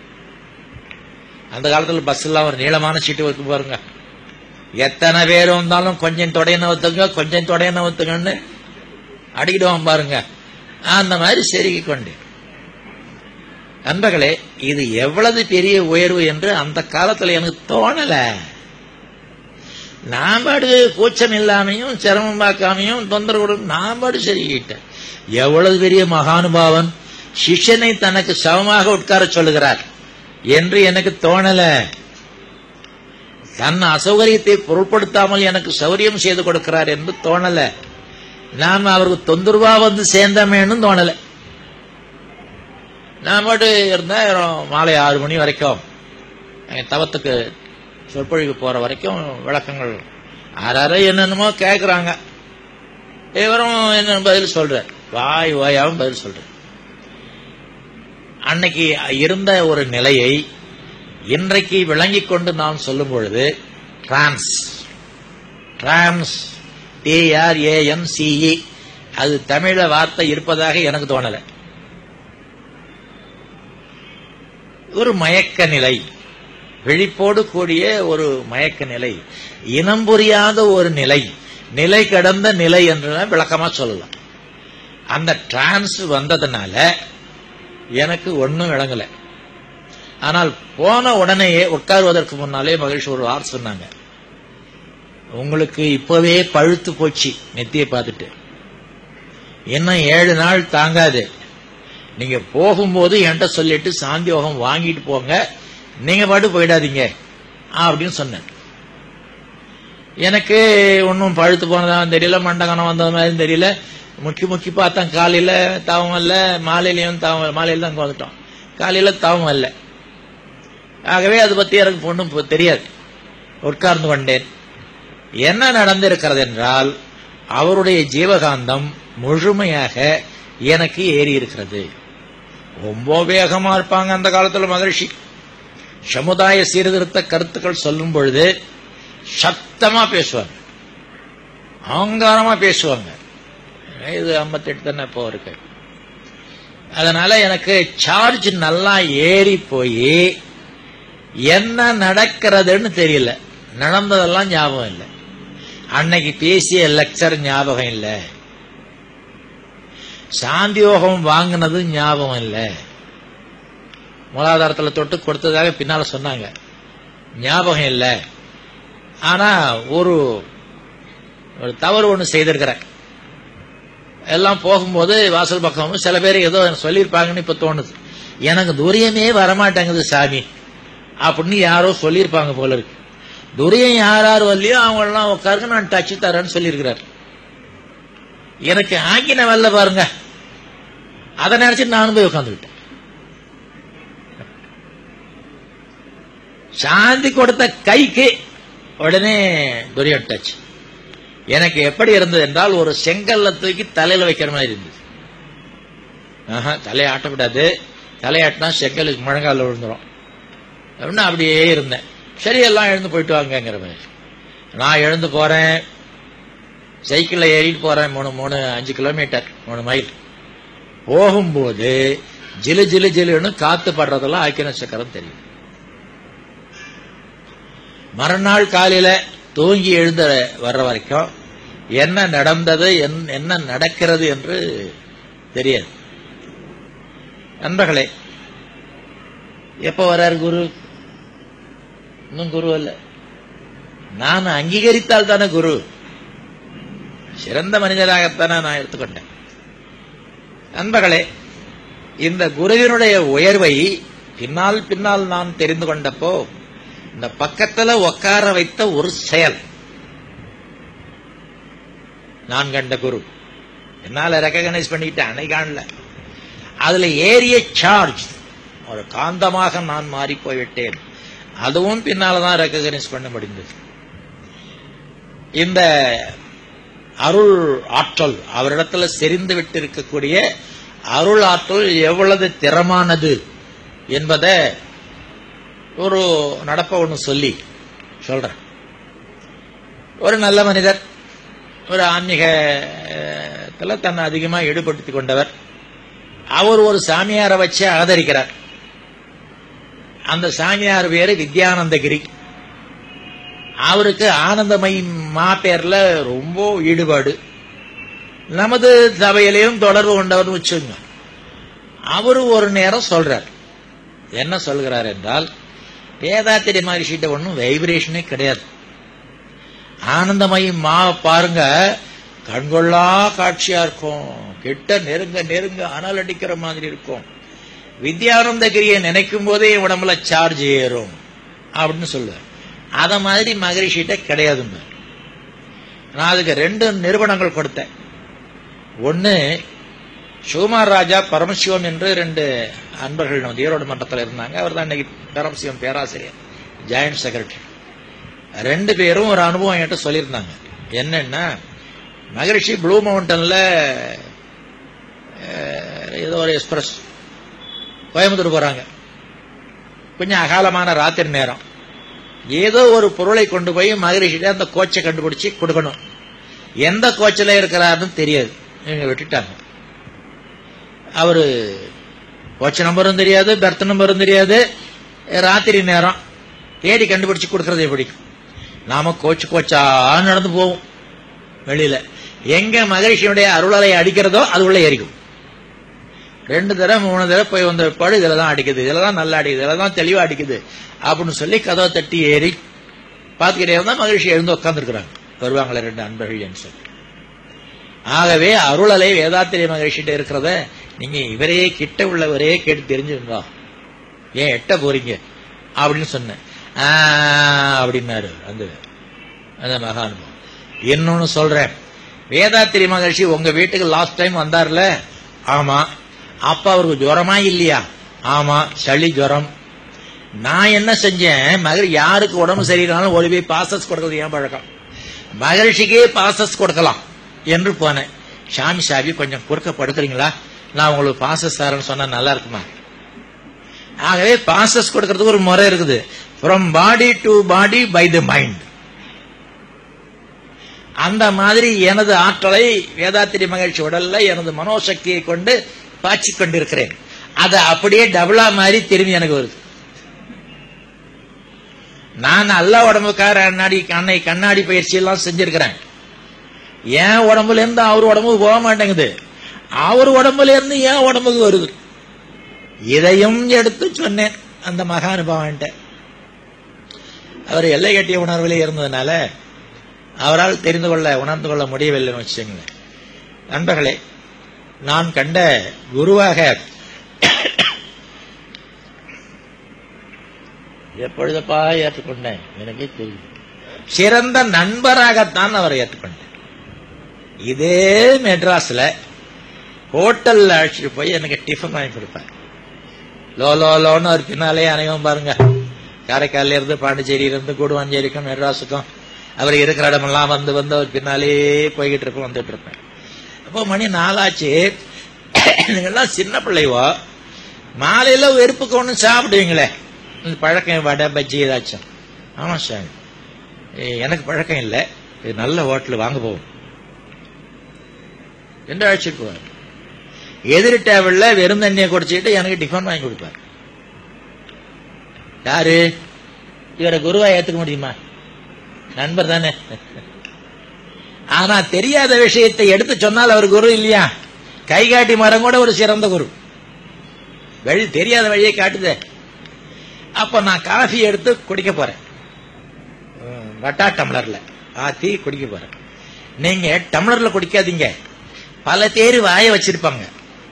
Speaker 2: அந்த காலத்துல பஸ் எல்லாம் ஒரு நீளமான சீட்டு இருக்கு பாருங்க எத்தனை பேர் வந்தாலும் கொஞ்சம் தொடைய நவுத்துங்க கொஞ்சம் தொடைய நவுத்துங்கன்னு அடிக்கிடுவான் பாருங்க அந்த மாதிரி செருகி கொண்டேன் நண்பர்களே இது எவ்வளவு பெரிய உயர்வு என்று அந்த காலத்துல எனக்கு தோணல நான் பாடு கூச்சம் இல்லாமையும் சிரமம் பார்க்காமையும் தொந்தரவு கொடு- நான் பாடு சரிக்கிட்டேன் எவ்வளவு பெரிய மகானுபாவன் சிஷ்யனை தனக்கு சமமாக உட்கார சொல்லுகிறார் என்று எனக்கு தோணல தன் அசௌகரியத்தை பொருட்படுத்தாமல் எனக்கு சௌரியம் செய்து கொடுக்கிறார் என்று தோணல நான் அவருக்கு தொந்தரவா வந்து சேர்ந்தமேன்னு தோணல நான் பாட்டு இருந்தேன் மாலை ஆறு மணி வரைக்கும் என் தவத்துக்கு சொற்பொழிவு போற வரைக்கும் விளக்கங்கள் ஆறார என்னென்னமோ கேட்கறாங்க இவரும் என்ன பதில் சொல்ற வாய் வாயாவும் பதில் சொல்ற அன்னைக்கு இருந்த ஒரு நிலையை இன்றைக்கு விளங்கிக் கொண்டு நாம் சொல்லும் பொழுது டிரான்ஸ் டிரான்ஸ் டிஆர்ஏஎன்சிஇ அது தமிழ வார்த்தை இருப்பதாக எனக்கு தோணல ஒரு மயக்க நிலை விழிப்போடு கூடிய ஒரு மயக்க நிலை இனம் புரியாத ஒரு நிலை நிலை கடந்த நிலை என்று விளக்கமா சொல்லலாம் அந்த டிரான்ஸ் வந்ததுனால எனக்கு ஒன்றும் விளங்கல ஆனால் போன உடனேயே உட்காருவதற்கு முன்னாலே மகிழ்ச்சி ஒரு வார்த்தை சொன்னாங்க உங்களுக்கு இப்பவே பழுத்து போச்சு நெத்தியை பார்த்துட்டு இன்னும் ஏழு நாள் தாங்காது நீங்க போகும்போது என்கிட்ட சொல்லிட்டு சாந்தி யோகம் வாங்கிட்டு போங்க நீங்க பாட்டு போயிடாதீங்க அப்படின்னு சொன்னேன் எனக்கு ஒன்றும் பழுத்து போனதாகவும் தெரியல மண்டகனம் வந்தது மாதிரி தெரியல முக்கி முக்கி பார்த்தேன் காலையில தாவம் இல்ல மாலையிலையும் தாவம் மாலையில தான் வந்துட்டோம் காலையில தாவம் இல்ல ஆகவே அதை பத்தி எனக்கு ஒன்றும் தெரியாது உட்கார்ந்து கொண்டேன் என்ன நடந்திருக்கிறது என்றால் அவருடைய ஜீவகாந்தம் முழுமையாக எனக்கு ஏறி இருக்கிறது ரொம்ப வேகமா இருப்பாங்க அந்த காலத்துல மகிழ்ச்சி சமுதாய சீர்திருத்த கருத்துக்கள் சொல்லும் பொழுது சத்தமா பேசுவாங்க அகங்காரமா பேசுவாங்க இது ஐம்பத்தெட்டு தானே இப்போ இருக்கு அதனால எனக்கு சார்ஜ் நல்லா ஏறி போய் என்ன நடக்கிறதுன்னு தெரியல நடந்ததெல்லாம் ஞாபகம் இல்லை அன்னைக்கு பேசிய லெக்சர் ஞாபகம் இல்லை சாந்தியோகம் வாங்கினது ஞாபகம் இல்லை மூலாதாரத்தில் தொட்டு கொடுத்ததாக பின்னால சொன்னாங்க ஞாபகம் இல்லை ஆனா ஒரு ஒரு தவறு ஒன்று செய்திருக்கிறேன் எல்லாம் போகும்போது வாசல் பக்கம் சில பேர் ஏதோ சொல்லியிருப்பாங்கன்னு இப்ப தோணுது எனக்கு துரியமே வரமாட்டேங்குது சாமி அப்படின்னு யாரோ சொல்லியிருப்பாங்க போல இருக்கு துரியம் யார் யார் வரலையோ அவங்களெல்லாம் உட்காருங்க நான் டச்சு தரேன்னு சொல்லியிருக்கிறார் எனக்கு ஆக்கின வரல பாருங்க அதை நினைச்சு நானும் போய் உட்காந்துக்கிட்டேன் சாந்தி கொடுத்த கைக்கு உடனே துரியம் டச் எனக்கு எப்படி இருந்தது என்றால் ஒரு செங்கல்ல தூக்கி தலையில வைக்கிற மாதிரி இருந்தது ஆஹா தலையை ஆட்டக்கூடாது தலையாட்டினா செங்கலுக்கு முழங்கால விழுந்துரும் அப்படின்னு அப்படியே இருந்தேன் சரி எல்லாம் எழுந்து போயிட்டு வாங்கங்கிற மாதிரி நான் எழுந்து போறேன் சைக்கிள்ல ஏறிட்டு போறேன் மூணு மூணு அஞ்சு கிலோமீட்டர் மூணு மைல் போகும்போது ஜிலு ஜிலு ஜிலுன்னு காத்து படுறதெல்லாம் ஆக்கின சக்கரம் தெரியும் மறுநாள் காலையில தூங்கி எழுந்த வர்ற வரைக்கும் என்ன நடந்தது என்- என்ன நடக்கிறது என்று தெரியாது நண்பர்களே எப்ப வர்றார் குரு இன்னும் குரு அல்ல நான் அங்கீகரித்தால் தானே குரு சிறந்த மனிதராகத்தானே நான் எடுத்துக்கொண்டேன் நண்பர்களே இந்த குருவினுடைய உயர்வை பின்னால் பின்னால் நான் தெரிந்து கொண்டப்போ இந்த பக்கத்துல உட்கார வைத்த ஒரு செயல் நான் கண்ட குரு என்னால ரெக்கக்னைஸ் பண்ணிக்கிட்டேன் அன்னை காணல அதுல ஏறிய சார்ஜ் ஒரு காந்தமாக நான் மாறி போய்விட்டேன் அதுவும் பின்னால்தான் ரெக்கக்னைஸ் பண்ண முடிந்தது இந்த அருள் ஆற்றல் அவரிடத்துல செறிந்து விட்டு இருக்கக்கூடிய அருள் ஆற்றல் எவ்வளவு திறமானது என்பதை ஒரு நடப்ப ஒன்று சொல்லி சொல்றேன் ஒரு நல்ல மனிதர் ஒரு ஆன்மீகத்தில் தன்னை அதிகமாக ஈடுபடுத்திக் கொண்டவர் அவர் ஒரு சாமியாரை வச்சு ஆதரிக்கிறார் அந்த சாமியார் பேரு வித்யானந்தகிரி அவருக்கு ஆனந்தமயி மா பேர்ல ரொம்ப ஈடுபாடு நமது சபையிலையும் தொடர்பு கொண்டவர் வச்சுங்க அவரு ஒரு நேரம் சொல்றார் என்ன சொல்கிறார் என்றால் வேதாத்திரி மகர்ஷிட்ட ஒன்றும் வைப்ரேஷனே கிடையாது ஆனந்தமயி மா பாருங்க கண்கொள்ளா காட்சியா இருக்கும் கிட்ட நெருங்க நெருங்க அனல் அடிக்கிற மாதிரி இருக்கும் வித்யானந்தகிரியை நினைக்கும் போதே என் உடம்புல சார்ஜ் ஏறும் அப்படின்னு சொல்லுவார் அத மாதிரி மகரிஷிட்ட கிடையாதுங்க நான் அதுக்கு ரெண்டு நிறுவனங்கள் கொடுத்தேன் ஒன்னு சுகுமார் ராஜா பரமசிவம் என்று ரெண்டு அன்பர்கள் வந்து ஈரோடு மன்றத்தில் இருந்தாங்க அவர் தான் இன்னைக்கு பரமசிவம் பேராசிரியர் ஜாயிண்ட் செக்ரட்டரி ரெண்டு பேரும் ஒரு அனுபவம் என்கிட்ட சொல்லியிருந்தாங்க என்னன்னா மகரிஷி ப்ளூ மவுண்டன்ல அஹ், ஏதோ ஒரு எக்ஸ்பிரஸ் கோயம்புத்தூர் போறாங்க கொஞ்சம் அகாலமான ராத்திரி நேரம் ஏதோ ஒரு பொருளை கொண்டு போய் மகரிஷிட்ட அந்த கோச்சை கண்டுபிடிச்சு கொடுக்கணும் எந்த கோச்சில் இருக்கிறாருன்னு தெரியாது இவங்க விட்டுட்டாங்க அவரு கோச் நம்பரும் தெரியாது பெர்த் நம்பரும் தெரியாது ராத்திரி நேரம் தேடி கண்டுபிடிச்சு கொடுக்கறது எப்படி நாம கோச்சு கோச்சா நடந்து போவோம் வெளியில எங்க மகரிஷியுடைய அருளலை அடிக்கிறதோ அது உள்ள ஏறிக்கும் ரெண்டு தடவை மூணு தடவை போய் வந்த பிற்பாடு இதுல தான் அடிக்குது இதுல தான் நல்லா அடிக்குது இதுல தான் தெளிவா அடிக்குது அப்படின்னு சொல்லி கதவை தட்டி ஏறி பார்த்துக்கிட்டே இருந்தா மகிழ்ச்சி எழுந்து உட்காந்துருக்குறாங்க வருவாங்களே ரெண்டு அன்பர்கள் என்று சொல்லி ஆகவே அருளலை வேதாத்திரிய மகிழ்ச்சிட்ட இருக்கிறத நீங்க இவரையே கிட்ட உள்ளவரே கேட்டு தெரிஞ்சுருந்தா ஏன் எட்ட போறீங்க அப்படின்னு சொன்னேன் ஆ, அப்படின்னாரு அந்த அந்த மகானுபவம் இன்னொன்னு சொல்றேன் வேதாத்திரி மகர்ஷி உங்க வீட்டுக்கு லாஸ்ட் டைம் வந்தார்ல ஆமா அப்ப அவருக்கு ஜுரமா இல்லையா ஆமா சளி ஜுரம் நான் என்ன செஞ்சேன் மகர் யாருக்கு உடம்பு சரியில்லைனாலும் ஓடி போய் பாசஸ் கொடுக்கறது ஏன் பழக்கம் மகரிஷிக்கே பாசஸ் கொடுக்கலாம் என்று போனேன் சாமி சாமி கொஞ்சம் குறுக்க படுக்கிறீங்களா நான் உங்களுக்கு பாசஸ் தரேன்னு சொன்னா நல்லா இருக்குமா ஆகவே பாசஸ் கொடுக்கறதுக்கு ஒரு முறை இருக்குது from body to body by the mind அந்த மாதிரி எனது ஆற்றலை வேதாத்திரி மகிழ்ச்சி உடல்ல எனது மனோசக்தியை கொண்டு பாய்ச்சி கொண்டிருக்கிறேன் அது அப்படியே டபுளா மாதிரி திரும்பி எனக்கு வருது நான் நல்ல உடம்புக்கார கண்ணாடி கண்ணை கண்ணாடி பயிற்சி எல்லாம் செஞ்சிருக்கிறேன் என் உடம்புல இருந்து அவர் உடம்புக்கு போக மாட்டேங்குது அவர் உடம்புல இருந்து என் உடம்புக்கு வருது இதையும் எடுத்து சொன்னேன் அந்த மகானுபாவன்ட்ட அவர் எல்லை கட்டிய உணர்விலே இருந்ததுனால அவரால் தெரிந்து கொள்ள உணர்ந்து கொள்ள முடியவில்லைன்னு வச்சுங்களேன் நண்பர்களே நான் கண்ட குருவாக எப்பொழுதப்பா ஏற்றுக்கொண்டேன் எனக்கே தெரியும் சிறந்த நண்பராகத்தான் அவரை ஏற்றுக்கொண்டேன் இதே மெட்ராஸ்ல ஹோட்டல்ல அழைச்சிட்டு போய் எனக்கு டிஃபன் வாங்கி கொடுப்பார் லோ லோ லோன்னு அவர் பின்னாலே அனைவரும் பாருங்க காரைக்காலில இருந்து பாண்டிச்சேரியில இருந்து கூடுவாஞ்சேரிக்கும் மெட்ராஸுக்கும் அவர் இருக்கிற இடமெல்லாம் வந்து வந்து அவர் பின்னாலே போய்கிட்டு இருப்போம் வந்துட்டு இருப்பேன் அப்போ மணி நாலாச்சு நீங்கெல்லாம் சின்ன பிள்ளைவோ மாலையில வெறுப்புக்கு ஒன்று சாப்பிடுவீங்களே இந்த பழக்கம் வடை பஜ்ஜி ஏதாச்சும் ஆமா சார் ஏய், எனக்கு பழக்கம் இல்லை இது நல்ல ஹோட்டல் வாங்க போவோம் என்று அழைச்சிட்டு போவார் எதிர் டேபிள்ல வெறும் தண்ணியை குடிச்சிட்டு எனக்கு டிஃபன் வாங்கி கொடுப்பார் யாரு இவரை குருவா ஏத்துக்க முடியுமா நண்பர் தானே ஆனா தெரியாத விஷயத்தை எடுத்து சொன்னால் அவர் குரு இல்லையா கை காட்டி மரம் கூட ஒரு சிறந்த குரு வழி தெரியாத வழியை காட்டுதே அப்ப நான் காஃபி எடுத்து குடிக்க போறேன் ம், வட்டா டம்ளர்ல ஆத்தி குடிக்க போறேன் நீங்க டம்ளர்ல குடிக்காதீங்க பல தேர் வாய வச்சிருப்பாங்க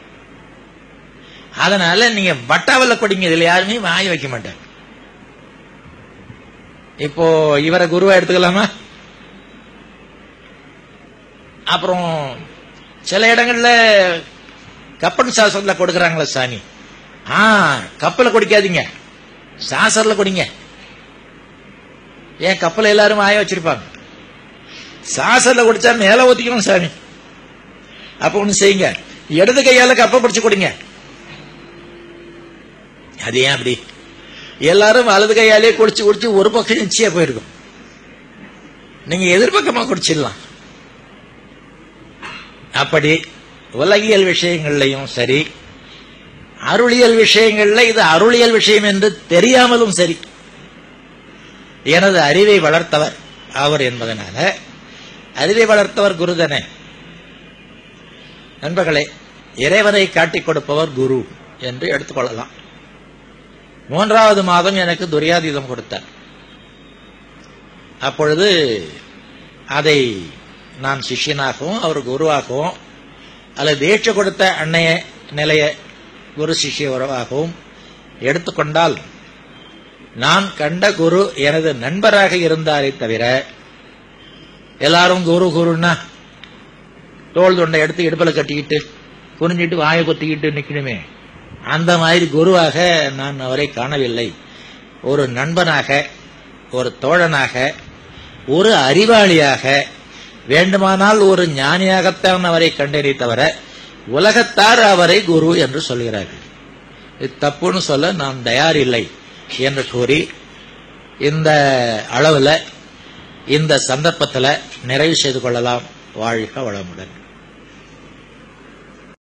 Speaker 2: அதனால நீங்க வட்டாவில் குடிங்க இதுல யாருமே வாய வைக்க மாட்டாங்க இப்போ இவரை குருவா எடுத்துக்கலாமா அப்புறம் சில இடங்கள்ல கப்பன் சாசத்துல கொடுக்கறாங்களே சாமி ஆ கப்பல குடிக்காதீங்க சாசர்ல குடிங்க ஏன் கப்பல் எல்லாரும் வாய வச்சிருப்பாங்க சாசர்ல குடிச்சா மேல ஊத்திக்கணும் சாமி அப்ப ஒண்ணு செய்யுங்க இடது கையால கப்ப பிடிச்சு குடிங்க அது ஏன் அப்படி எல்லாரும் வலது கையாலே குடிச்சு குடிச்சு ஒரு பக்கம் நிச்சயா போயிருக்கும் நீங்க எதிர்பக்கமா குடிச்சிடலாம் அப்படி உலகியல் விஷயங்கள்லையும் சரி அருளியல் விஷயங்கள்ல இது அருளியல் விஷயம் என்று தெரியாமலும் சரி எனது அறிவை வளர்த்தவர் அவர் என்பதனால அறிவை வளர்த்தவர் குருதனே நண்பர்களே இறைவனை காட்டிக் கொடுப்பவர் குரு என்று எடுத்துக்கொள்ளலாம் மூன்றாவது மாதம் எனக்கு துரியாதீதம் கொடுத்தார் அப்பொழுது அதை நான் சிஷ்யனாகவும் அவர் குருவாகவும் அல்லது தீட்சை கொடுத்த அன்னைய நிலைய குரு சிஷ்ய உறவாகவும் எடுத்துக்கொண்டால் நான் கண்ட குரு எனது நண்பராக இருந்தாரே தவிர எல்லாரும் குரு குருன்னா தோல் தொண்டை எடுத்து இடுப்பில் கட்டிக்கிட்டு குனிஞ்சிட்டு வாயை கொத்திக்கிட்டு நிக்கணுமே அந்த மாதிரி குருவாக நான் அவரை காணவில்லை ஒரு நண்பனாக ஒரு தோழனாக ஒரு அறிவாளியாக வேண்டுமானால் ஒரு ஞானியாகத்தான் அவரை கண்டேனே தவிர உலகத்தார் அவரை குரு என்று சொல்கிறார்கள் இது தப்புன்னு சொல்ல நான் தயார் இல்லை என்று கூறி இந்த அளவுல இந்த சந்தர்ப்பத்தில் நிறைவு செய்து கொள்ளலாம் வாழ்க வளமுடன்